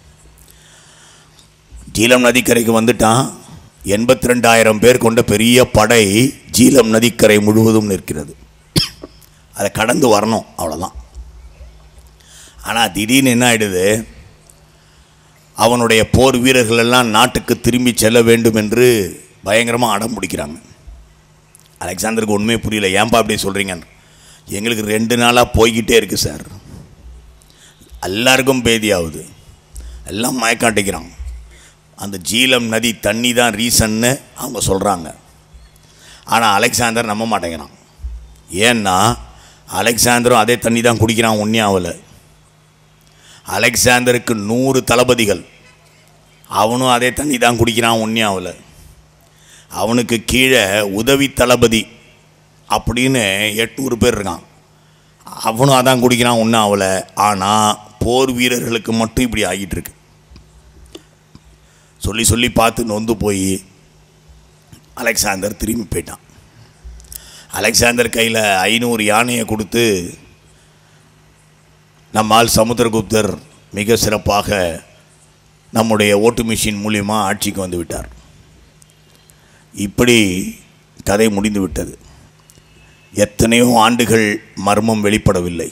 ஜீலம் நதிக்கரைக்கு வந்துட்டான் எண்பத்தி ரெண்டாயிரம் பேர் கொண்ட பெரிய படை ஜீலம் நதிக்கரை முழுவதும் நிற்கிறது அதை கடந்து வரணும் அவ்வளோதான் ஆனால் திடீர்னு என்ன ஆயிடுது அவனுடைய போர் வீரர்கள் எல்லாம் நாட்டுக்கு திரும்பி செல்ல வேண்டும் என்று பயங்கரமாக அடம் பிடிக்கிறாங்க அலெக்சாந்தருக்கு உண்மையே புரியல ஏன்பா அப்படி சொல்கிறீங்க எங்களுக்கு ரெண்டு நாளாக போய்கிட்டே இருக்குது சார் எல்லாருக்கும் பேதியாகுது எல்லாம் மயக்காட்டிக்கிறான் அந்த ஜீலம் நதி தண்ணி தான் ரீசன்னு அவங்க சொல்கிறாங்க ஆனால் அலெக்சாந்தர் நம்ப மாட்டேங்கிறான் ஏன்னா அலெக்சாந்தரும் அதே தண்ணி தான் குடிக்கிறான் ஒன்றே ஆகலை அலெக்சாந்தருக்கு நூறு தளபதிகள் அவனும் அதே தண்ணி தான் குடிக்கிறான் ஒன்றே ஆகலை அவனுக்கு கீழே உதவி தளபதி அப்படின்னு எட்நூறு பேர் இருக்கான் அவனும் அதான் குடிக்கிறான் ஒன்றும் ஆகலை ஆனால் போர் வீரர்களுக்கு மட்டும் இப்படி ஆகிட்டு இருக்கு சொல்லி சொல்லி பார்த்து நொந்து போய் அலெக்சாந்தர் திரும்பி போயிட்டான் அலெக்சாந்தர் கையில் ஐநூறு யானையை கொடுத்து நம்மால் சமுத்திரகுப்தர் மிக சிறப்பாக நம்முடைய ஓட்டு மிஷின் மூலியமாக ஆட்சிக்கு வந்து விட்டார் இப்படி கதை முடிந்து விட்டது எத்தனையோ ஆண்டுகள் மர்மம் வெளிப்படவில்லை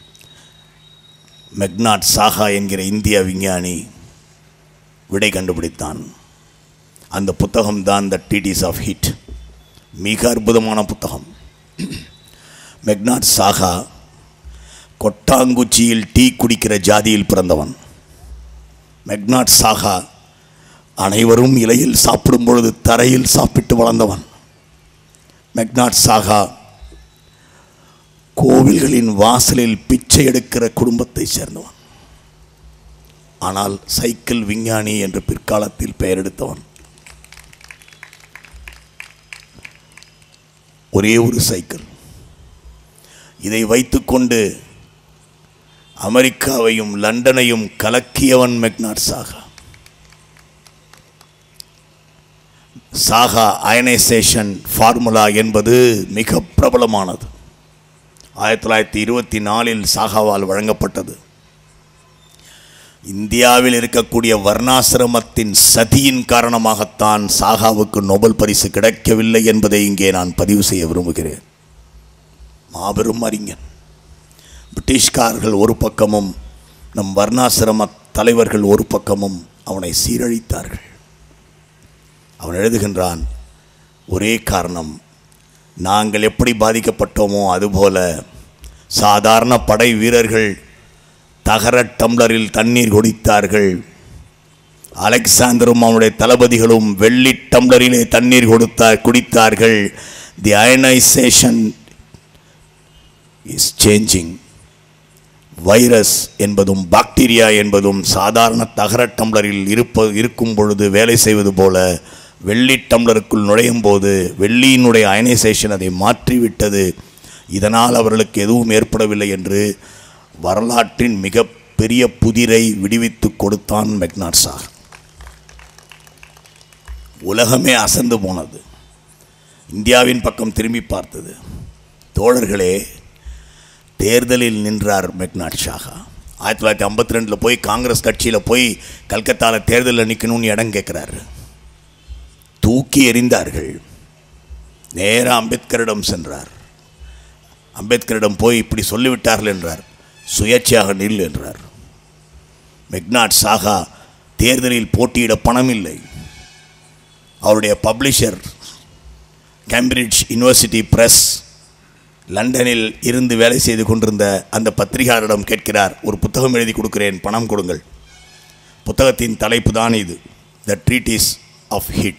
மெக்னாட் சாஹா என்கிற இந்திய விஞ்ஞானி விடை கண்டுபிடித்தான் அந்த புத்தகம் தான் த டிடிஸ் ஆஃப் ஹிட் மிக அற்புதமான புத்தகம் மெக்னாட் சாகா கொட்டாங்குச்சியில் டீ குடிக்கிற ஜாதியில் பிறந்தவன் மெக்னாட் சாகா அனைவரும் இலையில் சாப்பிடும் பொழுது தரையில் சாப்பிட்டு வளர்ந்தவன் மெக்னாட் சாகா கோவில்களின் வாசலில் பிச்சை எடுக்கிற குடும்பத்தை சேர்ந்தவன் ஆனால் சைக்கிள் விஞ்ஞானி என்று பிற்காலத்தில் பெயர் எடுத்தவன் ஒரே ஒரு சைக்கிள் இதை வைத்துக்கொண்டு அமெரிக்காவையும் லண்டனையும் கலக்கியவன் மெக்னாட் சாகா சாகா அயனைசேஷன் ஃபார்முலா என்பது மிக பிரபலமானது ஆயிரத்தி தொள்ளாயிரத்தி இருபத்தி நாலில் சாகாவால் வழங்கப்பட்டது இந்தியாவில் இருக்கக்கூடிய வர்ணாசிரமத்தின் சதியின் காரணமாகத்தான் சாகாவுக்கு நோபல் பரிசு கிடைக்கவில்லை என்பதை இங்கே நான் பதிவு செய்ய விரும்புகிறேன் மாபெரும் அறிஞன் பிரிட்டிஷ்காரர்கள் ஒரு பக்கமும் நம் வர்ணாசிரம தலைவர்கள் ஒரு பக்கமும் அவனை சீரழித்தார்கள் அவன் எழுதுகின்றான் ஒரே காரணம் நாங்கள் எப்படி பாதிக்கப்பட்டோமோ அதுபோல சாதாரண படை வீரர்கள் தகர டம்ளரில் தண்ணீர் குடித்தார்கள் அலெக்சாந்தரும் அவனுடைய தளபதிகளும் வெள்ளி டம்ளரிலே தண்ணீர் கொடுத்தார் குடித்தார்கள் the ionisation is changing virus என்பதும் பாக்டீரியா என்பதும் சாதாரண தகர டம்ளரில் இருப்ப இருக்கும் பொழுது வேலை செய்வது போல வெள்ளி டம்ளருக்குள் நுழையும் போது வெள்ளியினுடைய அயனைசேஷன் அதை மாற்றிவிட்டது இதனால் அவர்களுக்கு எதுவும் ஏற்படவில்லை என்று வரலாற்றின் மிக பெரிய புதிரை விடுவித்து கொடுத்தான் மெக்னாட் சாக் உலகமே அசந்து போனது இந்தியாவின் பக்கம் திரும்பி பார்த்தது தோழர்களே தேர்தலில் நின்றார் மெக்னாட் ஷாகா ஆயிரத்தி தொள்ளாயிரத்தி ஐம்பத்தி ரெண்டில் போய் காங்கிரஸ் கட்சியில் போய் கல்கத்தாவில் தேர்தலில் நிற்கணும்னு இடம் கேட்குறாரு தூக்கி எறிந்தார்கள் நேராக அம்பேத்கரிடம் சென்றார் அம்பேத்கரிடம் போய் இப்படி சொல்லிவிட்டார்கள் என்றார் சுயேட்சையாக நில் என்றார் மெக்னாட் சாகா தேர்தலில் போட்டியிட பணம் இல்லை அவருடைய பப்ளிஷர் கேம்பிரிட்ஜ் யூனிவர்சிட்டி பிரஸ் லண்டனில் இருந்து வேலை செய்து கொண்டிருந்த அந்த பத்திரிகையாளரிடம் கேட்கிறார் ஒரு புத்தகம் எழுதி கொடுக்கிறேன் பணம் கொடுங்கள் புத்தகத்தின் தலைப்பு தான் இது த ட்ரீட்டிஸ் ஆஃப் ஹிட்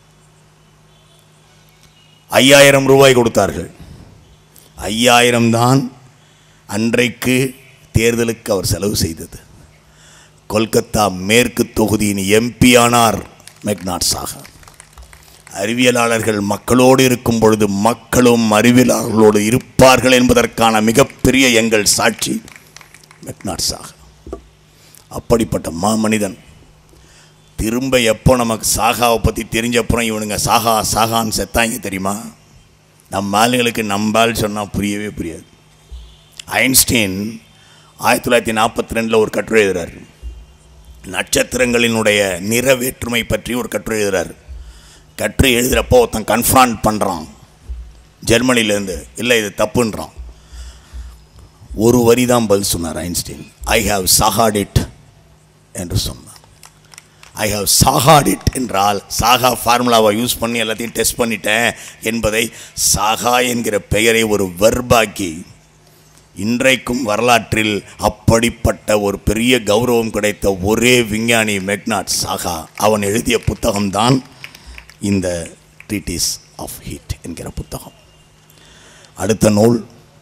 ஐயாயிரம் ரூபாய் கொடுத்தார்கள் ஐயாயிரம் தான் அன்றைக்கு தேர்தலுக்கு அவர் செலவு செய்தது கொல்கத்தா மேற்கு தொகுதியின் எம்பி ஆனார் மெக்னாட் சாகா அறிவியலாளர்கள் மக்களோடு இருக்கும் பொழுது மக்களும் அறிவியலாளர்களோடு இருப்பார்கள் என்பதற்கான மிகப்பெரிய எங்கள் சாட்சி மெக்னாட் சாகா அப்படிப்பட்ட மாமனிதன் திரும்ப எப்போ நமக்கு சாகாவை பற்றி தெரிஞ்சப்புறம் இவனுங்க சாகா சாகான்னு செத்தாங்க தெரியுமா நம்ம ஆளுங்களுக்கு நம்பால் சொன்னால் புரியவே புரியாது ஐன்ஸ்டீன் ஆயிரத்தி தொள்ளாயிரத்தி நாற்பத்தி ரெண்டில் ஒரு கட்டுரை எழுதுறார் நட்சத்திரங்களினுடைய நிற வேற்றுமை பற்றி ஒரு கட்டுரை எழுதுறார் கட்டுரை எழுதுகிறப்போ ஒருத்தன் கன்ஃபார்ம் பண்ணுறான் ஜெர்மனிலேருந்து இல்லை இது தப்புன்றான் ஒரு வரி தான் பதில் சொன்னார் ஐன்ஸ்டீன் ஐ ஹாவ் சாகாட் இட் என்று சொன்னார் ஐ ஹவ் சாகாட் இட் என்றால் சாகா ஃபார்முலாவை யூஸ் பண்ணி எல்லாத்தையும் டெஸ்ட் பண்ணிட்டேன் என்பதை சாகா என்கிற பெயரை ஒரு வெர்பாக்கி இன்றைக்கும் வரலாற்றில் அப்படிப்பட்ட ஒரு பெரிய கௌரவம் கிடைத்த ஒரே விஞ்ஞானி மெக்னாட் சாகா அவன் எழுதிய புத்தகம்தான் இந்த ட்ரீட்டிஸ் ஆஃப் ஹீட் என்கிற புத்தகம் அடுத்த நூல்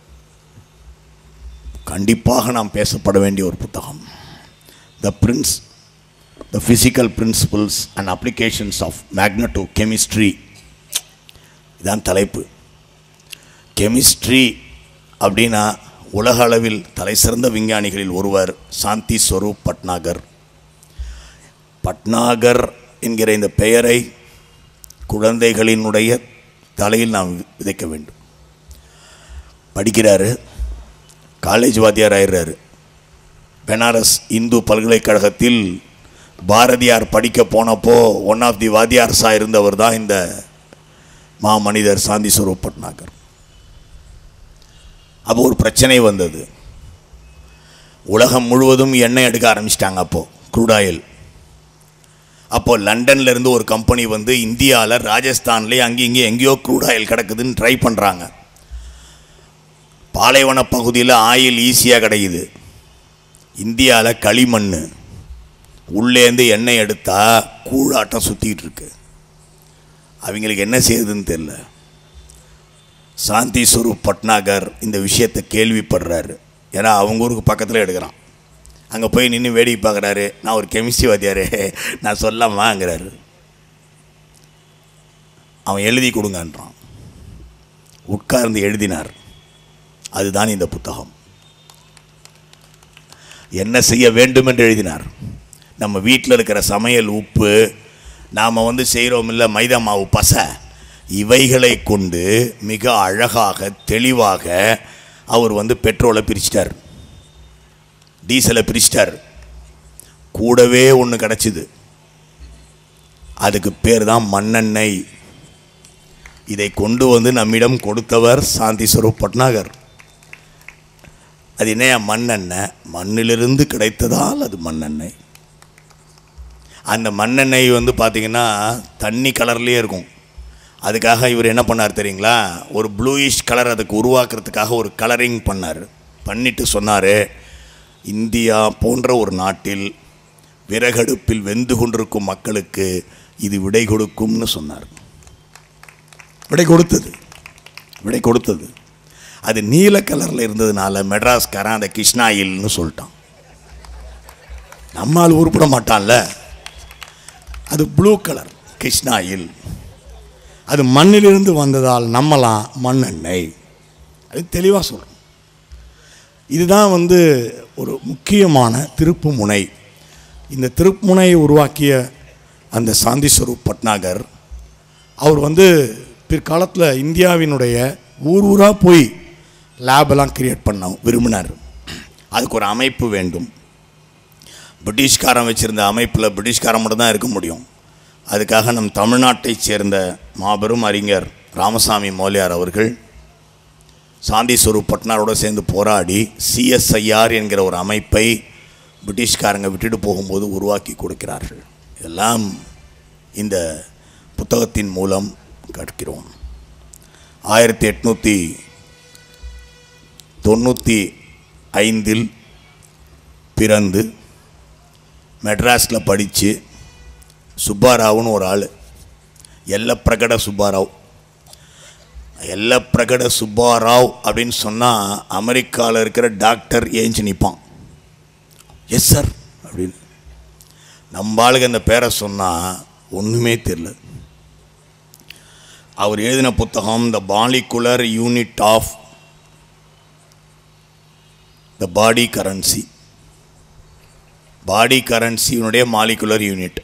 கண்டிப்பாக நாம் பேசப்பட வேண்டிய ஒரு புத்தகம் the prince the physical principles and applications of magneto chemistry இதான் தலைப்பு கெமிஸ்ட்ரி அப்படின்னா உலக அளவில் தலை சிறந்த விஞ்ஞானிகளில் ஒருவர் சாந்தி ஸ்வரூப் பட்னாகர் பட்னாகர் என்கிற இந்த பெயரை குழந்தைகளினுடைய தலையில் நாம் விதைக்க வேண்டும் படிக்கிறாரு காலேஜ் வாத்தியார் ஆயிடுறாரு பெனாரஸ் இந்து பல்கலைக்கழகத்தில் பாரதியார் படிக்க போனப்போ ஒன் ஆஃப் தி வாத்தியார்ஸாக இருந்தவர் தான் இந்த மாமனிதர் சாந்தி ஸ்வரூப் பட்னாகர் அப்போ ஒரு பிரச்சனை வந்தது உலகம் முழுவதும் எண்ணெய் எடுக்க ஆரம்பிச்சிட்டாங்க அப்போது க்ரூட் ஆயில் அப்போது லண்டன்ல இருந்து ஒரு கம்பெனி வந்து இந்தியாவில் ராஜஸ்தான்லேயே அங்கேயும் இங்கேயும் எங்கேயோ க்ரூட் ஆயில் கிடக்குதுன்னு ட்ரை பண்ணுறாங்க பாலைவன பகுதியில் ஆயில் ஈஸியாக கிடைக்குது இந்தியாவில் களிமண் உள்ளேருந்து எண்ணெய் எடுத்தால் கூழாட்டம் சுற்றிக்கிட்டு இருக்கு அவங்களுக்கு என்ன செய்யுதுன்னு தெரில சாந்தி ஸ்வரூப் பட்னாகர் இந்த விஷயத்தை கேள்விப்படுறாரு ஏன்னா அவங்க ஊருக்கு பக்கத்தில் எடுக்கிறான் அங்கே போய் நின்று வேடிக்கை பார்க்குறாரு நான் ஒரு கெமிஸ்ட்ரி வாத்தியாரு நான் சொல்லாமாங்கிறாரு அவன் எழுதி கொடுங்கன்றான் உட்கார்ந்து எழுதினார் அதுதான் இந்த புத்தகம் என்ன செய்ய வேண்டும் என்று எழுதினார் நம்ம வீட்டில் இருக்கிற சமையல் உப்பு நாம் வந்து செய்கிறோம் இல்லை மைதா மாவு பசை இவைகளை கொண்டு மிக அழகாக தெளிவாக அவர் வந்து பெட்ரோலை பிரிச்சிட்டார் டீசலை பிரிச்சிட்டார் கூடவே ஒன்று கிடச்சிது அதுக்கு பேர் தான் மண்ணெண்ணெய் இதை கொண்டு வந்து நம்மிடம் கொடுத்தவர் சாந்தி ஸ்வரூப் பட்னாகர் அது என்ன மண்ணெண்ணெய் மண்ணிலிருந்து கிடைத்ததால் அது மண்ணெண்ணெய் அந்த மண்ணெண்ணெய் வந்து பார்த்திங்கன்னா தண்ணி கலர்லேயே இருக்கும் அதுக்காக இவர் என்ன பண்ணார் தெரியுங்களா ஒரு ப்ளூயிஷ் கலர் அதுக்கு உருவாக்குறதுக்காக ஒரு கலரிங் பண்ணார் பண்ணிட்டு சொன்னார் இந்தியா போன்ற ஒரு நாட்டில் விறகடுப்பில் வெந்து கொண்டிருக்கும் மக்களுக்கு இது விடை கொடுக்கும்னு சொன்னார் விடை கொடுத்தது விடை கொடுத்தது அது நீல கலரில் இருந்ததுனால மெட்ராஸ்காரன் அதை கிருஷ்ணாயில்னு சொல்லிட்டான் நம்மால் உருப்பிட மாட்டான்ல அது ப்ளூ கலர் கிருஷ்ணாயில் அது மண்ணிலிருந்து வந்ததால் நம்மலாம் மண்ணெண்ணெய் அது தெளிவாக சொல்கிறோம் இதுதான் வந்து ஒரு முக்கியமான திருப்பு முனை இந்த திருப்புமுனையை உருவாக்கிய அந்த சாந்தி ஸ்வரூப் பட்னாகர் அவர் வந்து பிற்காலத்தில் இந்தியாவினுடைய ஊர் ஊராக போய் லேபெல்லாம் கிரியேட் பண்ண விரும்பினார் அதுக்கு ஒரு அமைப்பு வேண்டும் பிரிட்டிஷ்காரன் வச்சுருந்த அமைப்பில் பிரிட்டிஷ்காரன் மட்டும்தான் இருக்க முடியும் அதுக்காக நம் தமிழ்நாட்டைச் சேர்ந்த மாபெரும் அறிஞர் ராமசாமி மோலியார் அவர்கள் சாந்தி ஸ்வரூப் பட்னாரோட சேர்ந்து போராடி சிஎஸ்ஐஆர் என்கிற ஒரு அமைப்பை பிரிட்டிஷ்காரங்க விட்டுட்டு போகும்போது உருவாக்கி கொடுக்கிறார்கள் இதெல்லாம் இந்த புத்தகத்தின் மூலம் கற்கிறோம் ஆயிரத்தி எட்நூற்றி தொண்ணூற்றி ஐந்தில் பிறந்து மெட்ராஸில் படித்து சுப்பாராவுன்னு ஒரு ஆள் எல்லப்பிரகட சுப்பாராவ் எல்லப்பிரகட சுப்பாராவ் அப்படின்னு சொன்னால் அமெரிக்காவில் இருக்கிற டாக்டர் ஏஞ்சி நிற்பான் எஸ் சார் அப்படின்னு நம்ம ஆளுக்கு அந்த பேரை சொன்னால் ஒன்றுமே தெரியல அவர் எழுதின புத்தகம் the molecular unit of the body currency body கரன்சியினுடைய மாலிகுலர் யூனிட்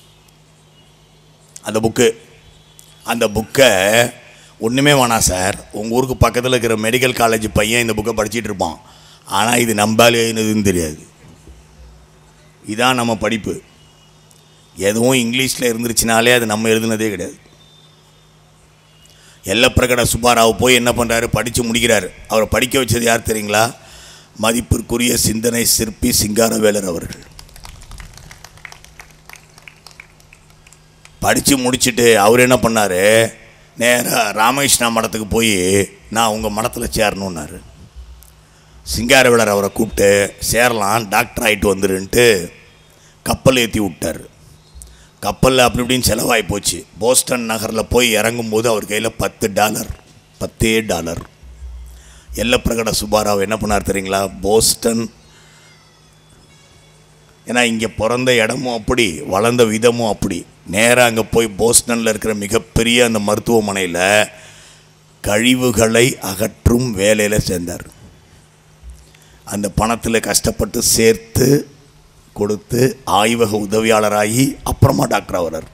அந்த புக்கு அந்த புக்கை ஒன்றுமே வேணாம் சார் உங்கள் ஊருக்கு பக்கத்தில் இருக்கிற மெடிக்கல் காலேஜ் பையன் இந்த புக்கை படிச்சிட்டு இருப்பான் ஆனால் இது நம்பால் எழுதுனதுன்னு தெரியாது இதான் நம்ம படிப்பு எதுவும் இங்கிலீஷில் இருந்துருச்சுனாலே அது நம்ம எழுதுனதே கிடையாது எல்லப்பிரகட சுப்பாராவ் போய் என்ன பண்ணுறாரு படித்து முடிக்கிறார் அவரை படிக்க வச்சது யார் தெரியுங்களா மதிப்பிற்குரிய சிந்தனை சிற்பி சிங்காரவேலர் அவர்கள் படித்து முடிச்சுட்டு அவர் என்ன பண்ணார் நேராக ராமகிருஷ்ணா மடத்துக்கு போய் நான் உங்கள் மடத்தில் சேரணுன்னாரு சிங்காரவேலர் அவரை கூப்பிட்டு சேரலாம் டாக்டர் ஆகிட்டு வந்துருன்ட்டு கப்பல் ஏற்றி விட்டார் கப்பலில் அப்படி இப்படின்னு செலவாகி போச்சு போஸ்டன் நகரில் போய் இறங்கும்போது அவர் கையில் பத்து டாலர் பத்தே டாலர் எல்லப்பிரகட சுப்பாராவ் என்ன பண்ணார் தெரியுங்களா போஸ்டன் ஏன்னா இங்கே பிறந்த இடமும் அப்படி வளர்ந்த விதமும் அப்படி நேராக அங்கே போய் போஸ்டனில் இருக்கிற மிகப்பெரிய அந்த மருத்துவமனையில் கழிவுகளை அகற்றும் வேலையில் சேர்ந்தார் அந்த பணத்தில் கஷ்டப்பட்டு சேர்த்து கொடுத்து ஆய்வக உதவியாளராகி அப்புறமா டாக்டர் ஆகிறார்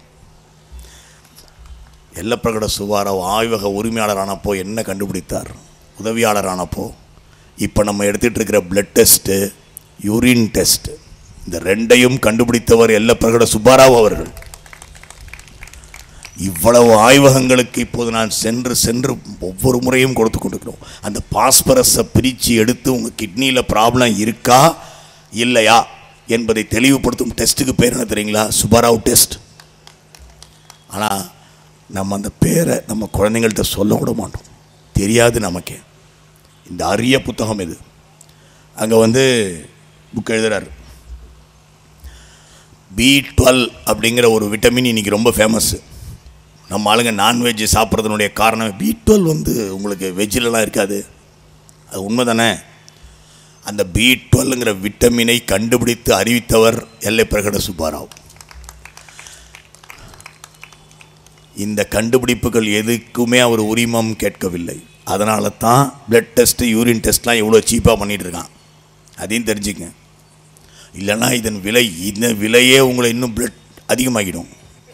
எல்லப்பிரகட சுவாராவ் ஆய்வக உரிமையாளரானப்போ என்ன கண்டுபிடித்தார் உதவியாளரானப்போ இப்போ நம்ம எடுத்துகிட்டு இருக்கிற பிளட் டெஸ்ட்டு யூரின் டெஸ்ட் இந்த ரெண்டையும் கண்டுபிடித்தவர் எல்லப்பிரகட சுப்பாராவ் அவர்கள் இவ்வளவு ஆய்வகங்களுக்கு இப்போது நான் சென்று சென்று ஒவ்வொரு முறையும் கொடுத்து கொண்டிருக்கிறோம் அந்த பாஸ்பரஸை பிரித்து எடுத்து உங்கள் கிட்னியில் ப்ராப்ளம் இருக்கா இல்லையா என்பதை தெளிவுபடுத்தும் டெஸ்ட்டுக்கு பேர் என்ன தெரியுங்களா சுபாராவ் டெஸ்ட் ஆனால் நம்ம அந்த பேரை நம்ம குழந்தைங்கள்ட்ட சொல்ல விட மாட்டோம் தெரியாது நமக்கே இந்த அரிய புத்தகம் இது அங்கே வந்து புக் எழுதுறாரு பி டுவெல் அப்படிங்கிற ஒரு விட்டமின் இன்னைக்கு ரொம்ப ஃபேமஸ்ஸு நம்ம ஆளுங்க நான்வெஜ் சாப்பிட்றதுனுடைய காரணம் பி டுவெல் வந்து உங்களுக்கு வெஜ்ஜிலலாம் இருக்காது அது உண்மை தானே அந்த பி டுவெல்ங்கிற விட்டமினை கண்டுபிடித்து அறிவித்தவர் எல்லை பிரகட சுப்பாராவ் இந்த கண்டுபிடிப்புகள் எதுக்குமே அவர் உரிமம் கேட்கவில்லை அதனால தான் பிளட் டெஸ்ட்டு யூரின் டெஸ்ட்லாம் இவ்வளோ சீப்பாக பண்ணிகிட்டு இருக்கான் அதையும் தெரிஞ்சுங்க இல்லைன்னா இதன் விலை இந்த விலையே உங்களை இன்னும் பிளட் அதிகமாகிடும்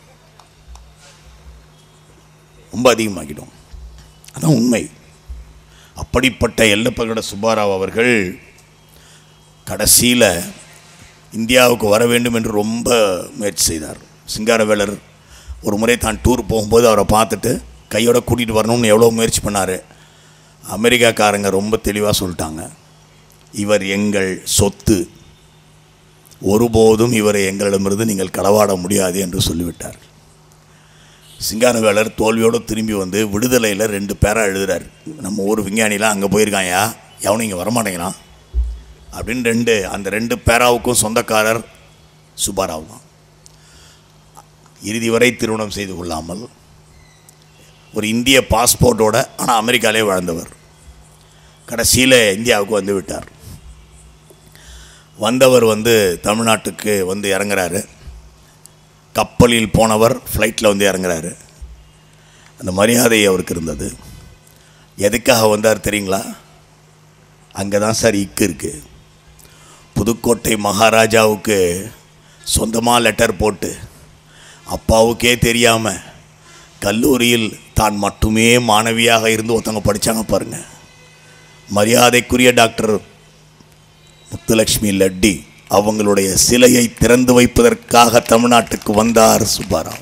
ரொம்ப அதிகமாகிடும் அதான் உண்மை அப்படிப்பட்ட எல்லப்பகட சுப்பாராவ் அவர்கள் கடைசியில் இந்தியாவுக்கு வர வேண்டும் என்று ரொம்ப முயற்சி செய்தார் சிங்காரவேலர் ஒரு முறை தான் டூர் போகும்போது அவரை பார்த்துட்டு கையோட கூட்டிகிட்டு வரணும்னு எவ்வளோ முயற்சி பண்ணார் அமெரிக்காக்காரங்க ரொம்ப தெளிவாக சொல்லிட்டாங்க இவர் எங்கள் சொத்து ஒருபோதும் இவரை எங்களிடமிருந்து நீங்கள் களவாட முடியாது என்று சொல்லிவிட்டார் சிங்காரவேலர் தோல்வியோடு திரும்பி வந்து விடுதலையில் ரெண்டு பேராக எழுதுறார் நம்ம ஊர் விஞ்ஞானிலாம் அங்கே போயிருக்காயா எவனும் இங்கே வரமாட்டேங்கிறான் அப்படின்னு ரெண்டு அந்த ரெண்டு பேராவுக்கும் சொந்தக்காரர் சுப்பாராவ் தான் இறுதி வரை திருமணம் செய்து கொள்ளாமல் ஒரு இந்திய பாஸ்போர்ட்டோட ஆனால் அமெரிக்காலே வாழ்ந்தவர் கடைசியில் இந்தியாவுக்கு வந்து விட்டார் வந்தவர் வந்து தமிழ்நாட்டுக்கு வந்து இறங்குறாரு கப்பலில் போனவர் ஃப்ளைட்டில் வந்து இறங்குறாரு அந்த மரியாதை அவருக்கு இருந்தது எதுக்காக வந்தார் தெரியுங்களா அங்கே தான் சார் இக்கு இருக்குது புதுக்கோட்டை மகாராஜாவுக்கு சொந்தமாக லெட்டர் போட்டு அப்பாவுக்கே தெரியாமல் கல்லூரியில் தான் மட்டுமே மாணவியாக இருந்து ஒருத்தவங்க படித்தாங்க பாருங்க மரியாதைக்குரிய டாக்டர் முத்துலட்சுமி லட்டி அவங்களுடைய சிலையை திறந்து வைப்பதற்காக தமிழ்நாட்டுக்கு வந்தார் சுப்பாராவ்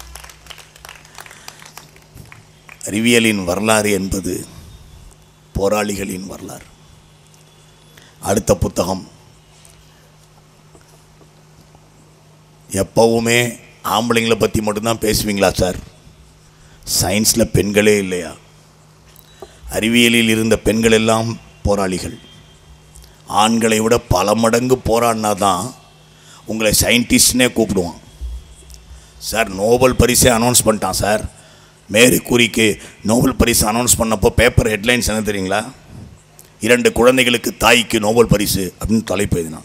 அறிவியலின் வரலாறு என்பது போராளிகளின் வரலாறு அடுத்த புத்தகம் எப்பவுமே ஆம்பளைங்களை பற்றி மட்டும்தான் பேசுவீங்களா சார் சயின்ஸில் பெண்களே இல்லையா அறிவியலில் இருந்த பெண்கள் எல்லாம் போராளிகள் ஆண்களை விட பல மடங்கு போராடினா தான் உங்களை சயின்டிஸ்ட்னே கூப்பிடுவான் சார் நோபல் பரிசே அனௌன்ஸ் பண்ணிட்டான் சார் மேரி கூரிக்கு நோபல் பரிசு அனௌன்ஸ் பண்ணப்போ பேப்பர் ஹெட்லைன்ஸ் என்ன தெரியுங்களா இரண்டு குழந்தைகளுக்கு தாய்க்கு நோபல் பரிசு அப்படின்னு தலைப்பு எழுதினான்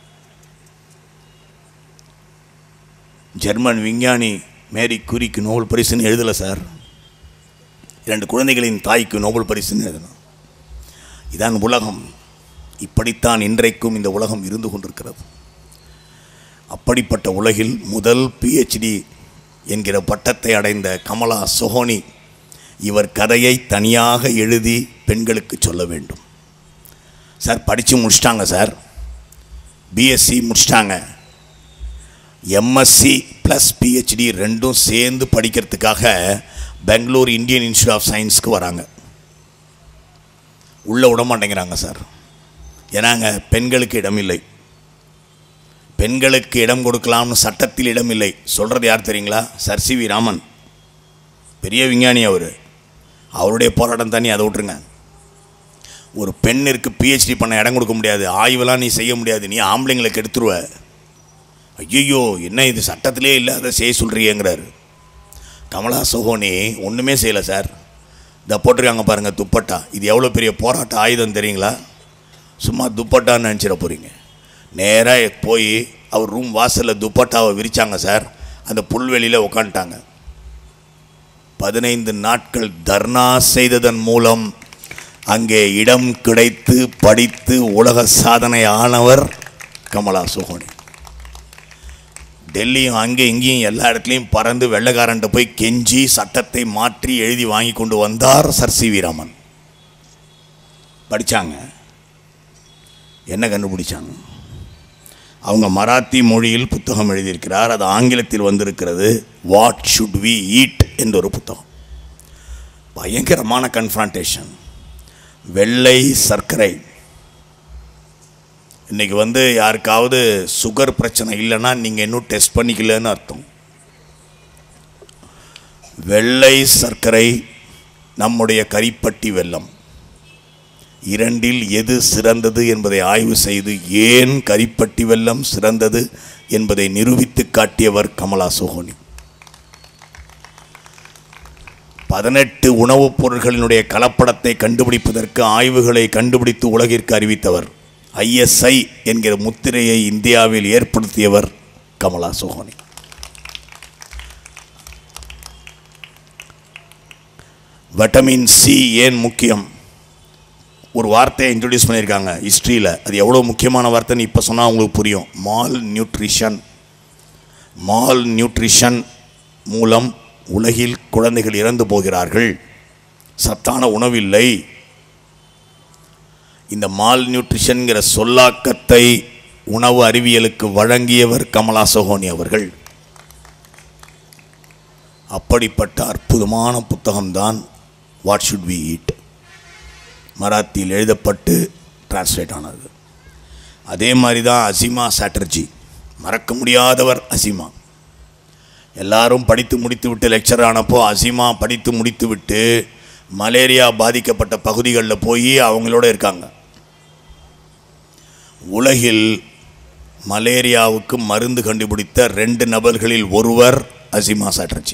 ஜெர்மன் விஞ்ஞானி மேரி குரிக்கு நோபல் பரிசுன்னு எழுதலை சார் இரண்டு குழந்தைகளின் தாய்க்கு நோபல் பரிசுன்னு எழுதணும் இதான் உலகம் இப்படித்தான் இன்றைக்கும் இந்த உலகம் இருந்து கொண்டிருக்கிறது அப்படிப்பட்ட உலகில் முதல் பிஹெச்டி என்கிற பட்டத்தை அடைந்த கமலா சொஹோனி இவர் கதையை தனியாக எழுதி பெண்களுக்கு சொல்ல வேண்டும் சார் படித்து முடிச்சிட்டாங்க சார் பிஎஸ்சி முடிச்சிட்டாங்க எம்எஸ்சி ப்ளஸ் பிஹெச்டி ரெண்டும் சேர்ந்து படிக்கிறதுக்காக பெங்களூர் இந்தியன் இன்ஸ்டியூட் ஆஃப் சயின்ஸ்க்கு வராங்க உள்ளே விட மாட்டேங்கிறாங்க சார் ஏன்னாங்க பெண்களுக்கு இடமில்லை பெண்களுக்கு இடம் கொடுக்கலாம்னு சட்டத்தில் இடமில்லை சொல்கிறது யார் தெரியுங்களா சர் சி வி ராமன் பெரிய விஞ்ஞானி அவர் அவருடைய போராட்டம் தண்ணி அதை விட்டுருங்க ஒரு பெண்ணிற்கு பிஹெச்டி பண்ண இடம் கொடுக்க முடியாது ஆய்வெல்லாம் நீ செய்ய முடியாது நீ ஆம்பளைங்களை கெடுத்துருவ ஐயோ என்ன இது சட்டத்திலே இல்லை அதை செய்ய சொல்கிறியங்கிறாரு கமலா சோஹோனி ஒன்றுமே செய்யலை சார் இதை போட்டிருக்காங்க பாருங்கள் துப்பட்டா இது எவ்வளோ பெரிய போராட்ட ஆயுதம் தெரியுங்களா சும்மா துப்பட்டான்னு நினச்சிட போகிறீங்க நேராக போய் அவர் ரூம் வாசலில் துப்பட்டாவை விரிச்சாங்க சார் அந்த புல்வெளியில் உக்காந்துட்டாங்க பதினைந்து நாட்கள் தர்ணா செய்ததன் மூலம் அங்கே இடம் கிடைத்து படித்து உலக சாதனை ஆனவர் கமலா சுகோனி டெல்லியும் அங்கே இங்கேயும் எல்லா இடத்துலையும் பறந்து வெள்ளைக்காரன்ட்ட போய் கெஞ்சி சட்டத்தை மாற்றி எழுதி வாங்கி கொண்டு வந்தார் சர் சி வி ராமன் படித்தாங்க என்ன கண்டுபிடிச்சாங்க அவங்க மராத்தி மொழியில் புத்தகம் எழுதியிருக்கிறார் அது ஆங்கிலத்தில் வந்திருக்கிறது வாட் ஷுட் வி ஈட் என்ற ஒரு புத்தகம் பயங்கரமான கன்ஃபரண்டேஷன் வெள்ளை சர்க்கரை இன்னைக்கு வந்து யாருக்காவது சுகர் பிரச்சனை இல்லைன்னா நீங்கள் இன்னும் டெஸ்ட் பண்ணிக்கலன்னு அர்த்தம் வெள்ளை சர்க்கரை நம்முடைய கரிப்பட்டி வெல்லம் இரண்டில் எது சிறந்தது என்பதை ஆய்வு செய்து ஏன் கரிப்பட்டி வெல்லம் சிறந்தது என்பதை நிரூபித்து காட்டியவர் கமலா சோஹோனி பதினெட்டு உணவுப் பொருட்களினுடைய கலப்படத்தை கண்டுபிடிப்பதற்கு ஆய்வுகளை கண்டுபிடித்து உலகிற்கு அறிவித்தவர் ஐஎஸ்ஐ என்கிற முத்திரையை இந்தியாவில் ஏற்படுத்தியவர் கமலா சோஹோனி விட்டமின் சி ஏன் முக்கியம் ஒரு வார்த்தையை இன்ட்ரடியூஸ் பண்ணியிருக்காங்க ஹிஸ்ட்ரியில் அது எவ்வளோ முக்கியமான வார்த்தைன்னு இப்போ சொன்னால் உங்களுக்கு புரியும் மால் நியூட்ரிஷன் மால் நியூட்ரிஷன் மூலம் உலகில் குழந்தைகள் இறந்து போகிறார்கள் சத்தான உணவில்லை இந்த மால் நியூட்ரிஷன்கிற சொல்லாக்கத்தை உணவு அறிவியலுக்கு வழங்கியவர் கமலா சோஹோனி அவர்கள் அப்படிப்பட்ட அற்புதமான புத்தகம்தான் வாட் ஷுட் வி ஈட் மராத்தியில் எழுதப்பட்டு டிரான்ஸ்லேட் ஆனது அதே மாதிரி தான் அசிமா சாட்டர்ஜி மறக்க முடியாதவர் அசிமா எல்லாரும் படித்து முடித்து விட்டு லெக்சர் ஆனப்போ அசிமா படித்து முடித்து விட்டு மலேரியா பாதிக்கப்பட்ட பகுதிகளில் போய் அவங்களோட இருக்காங்க உலகில் மலேரியாவுக்கு மருந்து கண்டுபிடித்த ரெண்டு நபர்களில் ஒருவர் அசிமா சாட்டர்ஜி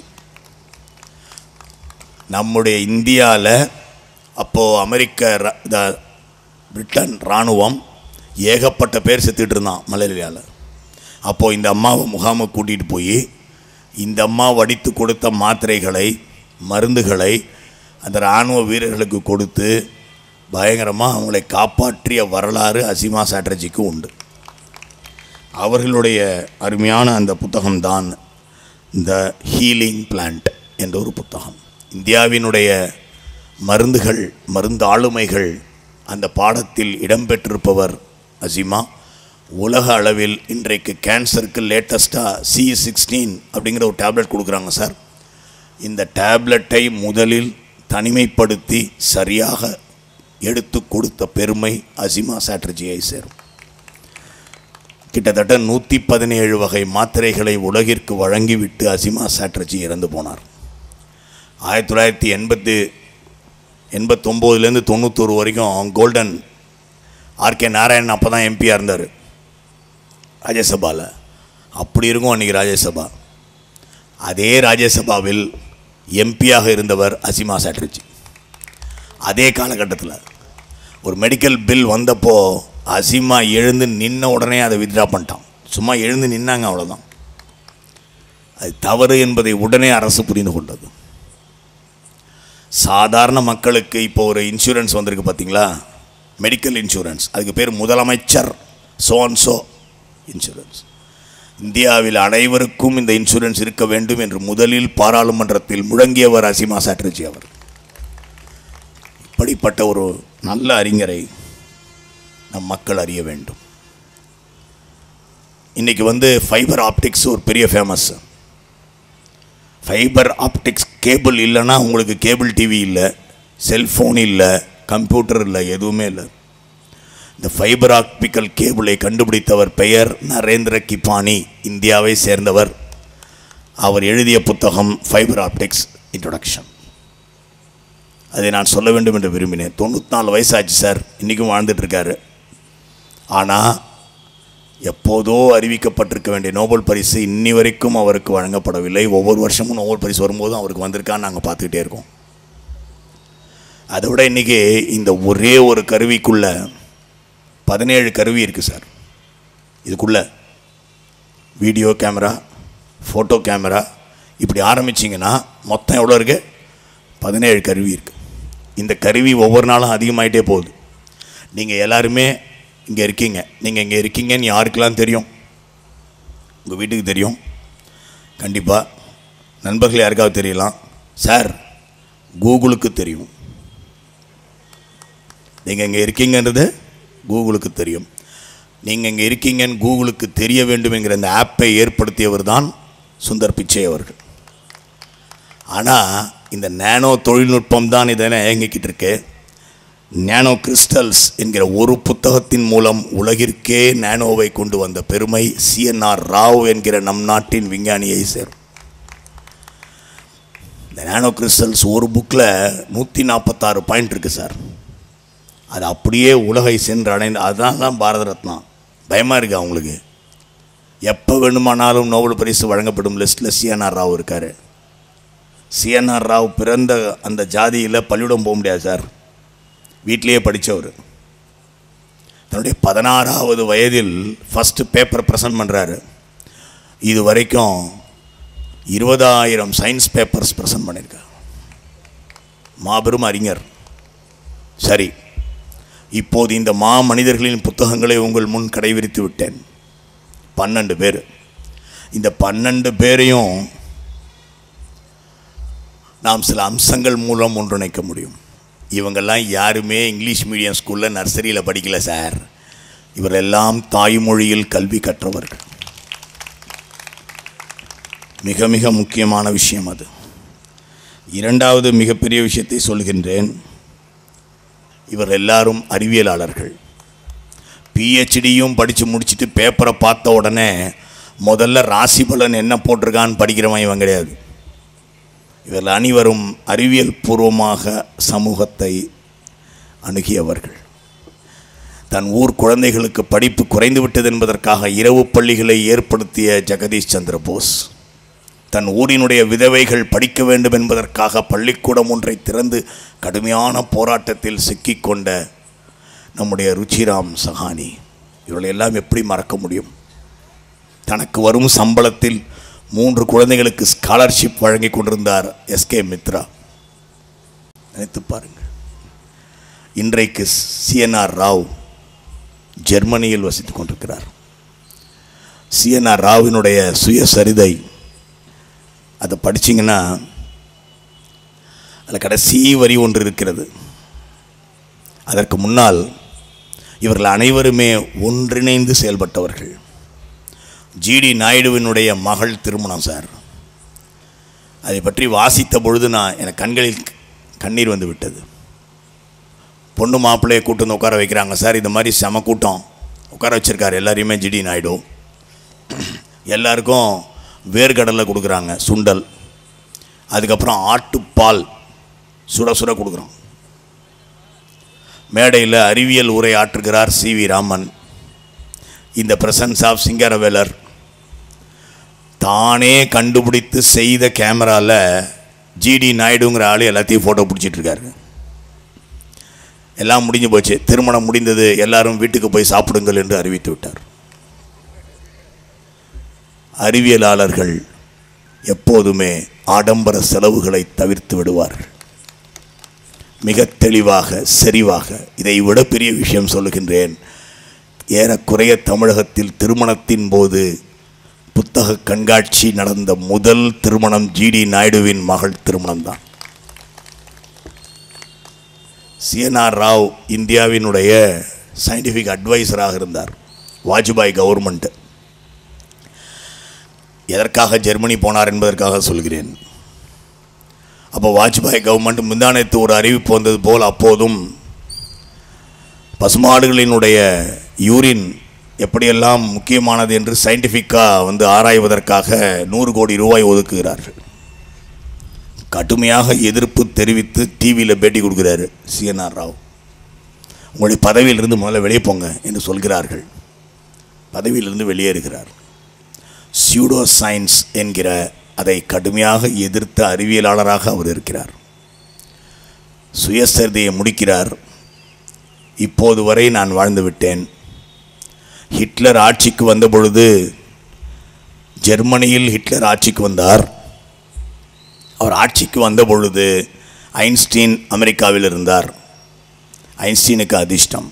நம்முடைய இந்தியாவில் அப்போது அமெரிக்க ர- இந்த பிரிட்டன் இராணுவம் ஏகப்பட்ட பேர் செத்துட்டு இருந்தான் மலேரியாவில் அப்போது இந்த அம்மாவை முகாமை கூட்டிகிட்டு போய் இந்த அம்மா வடித்து கொடுத்த மாத்திரைகளை மருந்துகளை அந்த இராணுவ வீரர்களுக்கு கொடுத்து பயங்கரமாக அவங்களை காப்பாற்றிய வரலாறு அசிமா சாட்டர்ஜிக்கு உண்டு அவர்களுடைய அருமையான அந்த புத்தகம்தான் த ஹீலிங் பிளான்ட் என்ற ஒரு புத்தகம் இந்தியாவினுடைய மருந்துகள் மருந்து ஆளுமைகள் அந்த பாடத்தில் இடம்பெற்றிருப்பவர் அசிமா உலக அளவில் இன்றைக்கு கேன்சருக்கு லேட்டஸ்ட்டாக சி சிக்ஸ்டீன் அப்படிங்கிற ஒரு டேப்லெட் கொடுக்குறாங்க சார் இந்த டேப்லெட்டை முதலில் தனிமைப்படுத்தி சரியாக எடுத்து கொடுத்த பெருமை அசிமா சாட்டர்ஜியை சேரும் கிட்டத்தட்ட நூற்றி பதினேழு வகை மாத்திரைகளை உலகிற்கு வழங்கிவிட்டு அசிமா சாட்டர்ஜி இறந்து போனார் ஆயிரத்தி தொள்ளாயிரத்தி எண்பத்து எண்பத்தொம்போதுலேருந்து தொண்ணூத்தொரு வரைக்கும் கோல்டன் ஆர்கே நாராயணன் அப்போ தான் எம்பியாக இருந்தார் ராஜ்யசபாவில் அப்படி இருக்கும் அன்றைக்கி ராஜ்யசபா அதே ராஜ்யசபாவில் எம்பியாக இருந்தவர் அசிமா சாட்டர்ஜி அதே காலகட்டத்தில் ஒரு மெடிக்கல் பில் வந்தப்போ அசிமா எழுந்து நின்ன உடனே அதை வித்ட்ரா பண்ணிட்டான் சும்மா எழுந்து நின்னாங்க அவ்வளோதான் அது தவறு என்பதை உடனே அரசு புரிந்து கொண்டது சாதாரண மக்களுக்கு இப்போ ஒரு இன்சூரன்ஸ் வந்திருக்கு பார்த்தீங்களா மெடிக்கல் இன்சூரன்ஸ் அதுக்கு பேர் முதலமைச்சர் சோன்சோ இன்சூரன்ஸ் இந்தியாவில் அனைவருக்கும் இந்த இன்சூரன்ஸ் இருக்க வேண்டும் என்று முதலில் பாராளுமன்றத்தில் முழங்கியவர் அசிமா சாட்டர்ஜி அவர் இப்படிப்பட்ட ஒரு நல்ல அறிஞரை நம் மக்கள் அறிய வேண்டும் இன்னைக்கு வந்து ஃபைபர் ஆப்டிக்ஸ் ஒரு பெரிய ஃபேமஸ் ஃபைபர் ஆப்டிக்ஸ் கேபிள் இல்லைன்னா உங்களுக்கு கேபிள் டிவி இல்லை செல்ஃபோன் இல்லை கம்ப்யூட்டர் இல்லை எதுவுமே இல்லை இந்த ஃபைபர் ஆப்டிக்கல் கேபிளை கண்டுபிடித்தவர் பெயர் நரேந்திர கிபானி இந்தியாவை சேர்ந்தவர் அவர் எழுதிய புத்தகம் ஃபைபர் ஆப்டிக்ஸ் இன்ட்ரொடக்ஷன் அதை நான் சொல்ல வேண்டும் என்று விரும்பினேன் தொண்ணூற்றி நாலு வயசாச்சு சார் இன்றைக்கும் வாழ்ந்துட்டு இருக்காரு ஆனால் எப்போதோ அறிவிக்கப்பட்டிருக்க வேண்டிய நோபல் பரிசு இன்னி வரைக்கும் அவருக்கு வழங்கப்படவில்லை ஒவ்வொரு வருஷமும் நோபல் பரிசு வரும்போதும் அவருக்கு வந்திருக்கான்னு நாங்கள் பார்த்துக்கிட்டே இருக்கோம் அதை விட இன்றைக்கி இந்த ஒரே ஒரு கருவிக்குள்ள பதினேழு கருவி இருக்குது சார் இதுக்குள்ள வீடியோ கேமரா ஃபோட்டோ கேமரா இப்படி ஆரம்பிச்சிங்கன்னா மொத்தம் எவ்வளோ இருக்கு பதினேழு கருவி இருக்குது இந்த கருவி ஒவ்வொரு நாளும் அதிகமாயிட்டே போகுது நீங்கள் எல்லாருமே இங்கே இருக்கீங்க நீங்கள் இங்கே இருக்கீங்கன்னு யாருக்கெல்லாம் தெரியும் உங்கள் வீட்டுக்கு தெரியும் கண்டிப்பாக நண்பர்கள் யாருக்காவது தெரியலாம் சார் கூகுளுக்கு தெரியும் நீங்கள் இங்கே இருக்கீங்கன்றது கூகுளுக்கு தெரியும் நீங்கள் இங்கே இருக்கீங்கன்னு கூகுளுக்கு தெரிய வேண்டும் என்கிற அந்த ஆப்பை ஏற்படுத்தியவர் தான் சுந்தர் பிச்சை அவர்கள் ஆனால் இந்த நேனோ தொழில்நுட்பம் தான் இதனை இயங்கிக்கிட்டு இருக்கு நேனோ கிறிஸ்டல்ஸ் என்கிற ஒரு புத்தகத்தின் மூலம் உலகிற்கே நேனோவை கொண்டு வந்த பெருமை சிஎன்ஆர் ராவ் என்கிற நம் நாட்டின் விஞ்ஞானியை சேரும் இந்த நேனோ கிறிஸ்டல்ஸ் ஒரு புக்கில் நூற்றி நாற்பத்தாறு பாயிண்ட் இருக்குது சார் அது அப்படியே உலகை சென்று அடைந்து அதுதான் தான் பாரத ரத்னா பயமாக இருக்கு அவங்களுக்கு எப்போ வேணுமானாலும் நோபல் பரிசு வழங்கப்படும் லிஸ்ட்டில் சிஎன்ஆர் ராவ் இருக்கார் சிஎன்ஆர் ராவ் பிறந்த அந்த ஜாதியில் பள்ளியிடம் போக முடியாது சார் வீட்டிலேயே படித்தவர் தன்னுடைய பதினாறாவது வயதில் ஃபஸ்ட்டு பேப்பர் ப்ரெசன்ட் பண்ணுறாரு இது வரைக்கும் இருபதாயிரம் சயின்ஸ் பேப்பர்ஸ் ப்ரெசன்ட் பண்ணியிருக்கார் மாபெரும் அறிஞர் சரி இப்போது இந்த மா மனிதர்களின் புத்தகங்களை உங்கள் முன் கடைவிரித்து விட்டேன் பன்னெண்டு பேர் இந்த பன்னெண்டு பேரையும் நாம் சில அம்சங்கள் மூலம் ஒன்றிணைக்க முடியும் இவங்கெல்லாம் யாருமே இங்கிலீஷ் மீடியம் ஸ்கூலில் நர்சரியில் படிக்கல சார் இவரெல்லாம் தாய்மொழியில் கல்வி கற்றவர்கள் மிக மிக முக்கியமான விஷயம் அது இரண்டாவது மிகப்பெரிய விஷயத்தை சொல்கின்றேன் இவர் எல்லாரும் அறிவியலாளர்கள் பிஹெச்டியும் படித்து முடிச்சுட்டு பேப்பரை பார்த்த உடனே முதல்ல ராசி பலன் என்ன போட்டிருக்கான்னு படிக்கிறவன் இவன் கிடையாது இவர்கள் அனைவரும் அறிவியல் பூர்வமாக சமூகத்தை அணுகியவர்கள் தன் ஊர் குழந்தைகளுக்கு படிப்பு குறைந்து விட்டது என்பதற்காக இரவு பள்ளிகளை ஏற்படுத்திய ஜெகதீஷ் சந்திர போஸ் தன் ஊரினுடைய விதவைகள் படிக்க வேண்டும் என்பதற்காக பள்ளிக்கூடம் ஒன்றை திறந்து கடுமையான போராட்டத்தில் சிக்கிக்கொண்ட நம்முடைய ருச்சிராம் சஹானி இவர்களை எல்லாம் எப்படி மறக்க முடியும் தனக்கு வரும் சம்பளத்தில் மூன்று குழந்தைகளுக்கு ஸ்காலர்ஷிப் வழங்கி கொண்டிருந்தார் எஸ்கே மித்ரா நினைத்து பாருங்கள் இன்றைக்கு சிஎன்ஆர் ராவ் ஜெர்மனியில் வசித்துக் கொண்டிருக்கிறார் சிஎன்ஆர் ராவினுடைய சுயசரிதை அதை படிச்சீங்கன்னா அதில் கடைசி வரி ஒன்று இருக்கிறது அதற்கு முன்னால் இவர்கள் அனைவருமே ஒன்றிணைந்து செயல்பட்டவர்கள் ஜிடி நாயுடுவினுடைய மகள் திருமணம் சார் அதை பற்றி வாசித்த பொழுது நான் எனக்கு கண்களில் கண்ணீர் வந்து விட்டது பொண்ணு மாப்பிள்ளையை கூட்டு வந்து உட்கார வைக்கிறாங்க சார் இந்த மாதிரி செம கூட்டம் உட்கார வச்சிருக்காரு எல்லாரையுமே ஜிடி நாயுடு எல்லாருக்கும் வேர்க்கடலை கொடுக்குறாங்க சுண்டல் அதுக்கப்புறம் ஆட்டுப்பால் சுட சுட கொடுக்குறோம் மேடையில் அறிவியல் உரை ஆற்றுகிறார் சி வி ராமன் இந்த பிரசன்ஸ் ஆஃப் சிங்கரவேலர் தானே கண்டுபிடித்து செய்த கேமராவில் ஜிடி நாயுடுங்கிற ஆள் எல்லாத்தையும் ஃபோட்டோ பிடிச்சிட்டு இருக்காரு எல்லாம் முடிஞ்சு போச்சு திருமணம் முடிந்தது எல்லாரும் வீட்டுக்கு போய் சாப்பிடுங்கள் என்று அறிவித்து விட்டார் அறிவியலாளர்கள் எப்போதுமே ஆடம்பர செலவுகளை தவிர்த்து விடுவார்கள் மிக தெளிவாக செறிவாக இதை விட பெரிய விஷயம் சொல்லுகின்றேன் ஏறக்குறைய தமிழகத்தில் திருமணத்தின் போது புத்தக கண்காட்சி நடந்த முதல் திருமணம் ஜிடி நாயுடுவின் மகள் திருமணம்தான் சிஎன்ஆர் ராவ் இந்தியாவினுடைய சயின்டிஃபிக் அட்வைசராக இருந்தார் வாஜ்பாய் கவர்மெண்ட் எதற்காக ஜெர்மனி போனார் என்பதற்காக சொல்கிறேன் அப்போ வாஜ்பாய் கவர்மெண்ட் முந்தானத்து ஒரு அறிவிப்பு வந்தது போல் அப்போதும் பசுமாடுகளினுடைய யூரின் எப்படியெல்லாம் முக்கியமானது என்று சயின்டிஃபிக்காக வந்து ஆராய்வதற்காக நூறு கோடி ரூபாய் ஒதுக்குகிறார்கள் கடுமையாக எதிர்ப்பு தெரிவித்து டிவியில் பேட்டி கொடுக்குறாரு சிஎன்ஆர் ராவ் உங்களுடைய பதவியிலிருந்து முதல்ல வெளியே போங்க என்று சொல்கிறார்கள் பதவியிலிருந்து வெளியேறுகிறார் சியூடோ சயின்ஸ் என்கிற அதை கடுமையாக எதிர்த்த அறிவியலாளராக அவர் இருக்கிறார் சுயசரிதையை முடிக்கிறார் இப்போது வரை நான் வாழ்ந்து விட்டேன் ஹிட்லர் ஆட்சிக்கு வந்த பொழுது ஜெர்மனியில் ஹிட்லர் ஆட்சிக்கு வந்தார் அவர் ஆட்சிக்கு வந்த பொழுது ஐன்ஸ்டீன் அமெரிக்காவில் இருந்தார் ஐன்ஸ்டீனுக்கு அதிர்ஷ்டம்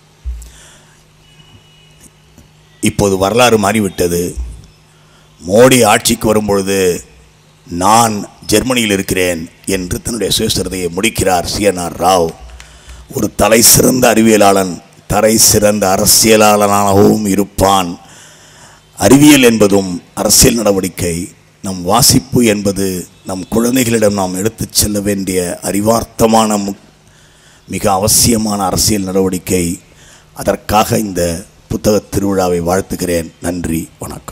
இப்போது வரலாறு மாறிவிட்டது மோடி ஆட்சிக்கு வரும்பொழுது நான் ஜெர்மனியில் இருக்கிறேன் என்று தன்னுடைய சுயசரிதையை முடிக்கிறார் சிஎன்ஆர் ராவ் ஒரு தலை சிறந்த அறிவியலாளன் தலை சிறந்த அரசியலாளனாகவும் இருப்பான் அறிவியல் என்பதும் அரசியல் நடவடிக்கை நம் வாசிப்பு என்பது நம் குழந்தைகளிடம் நாம் எடுத்துச் செல்ல வேண்டிய அறிவார்த்தமான மு- மிக அவசியமான அரசியல் நடவடிக்கை அதற்காக இந்த புத்தக திருவிழாவை வாழ்த்துகிறேன் நன்றி வணக்கம்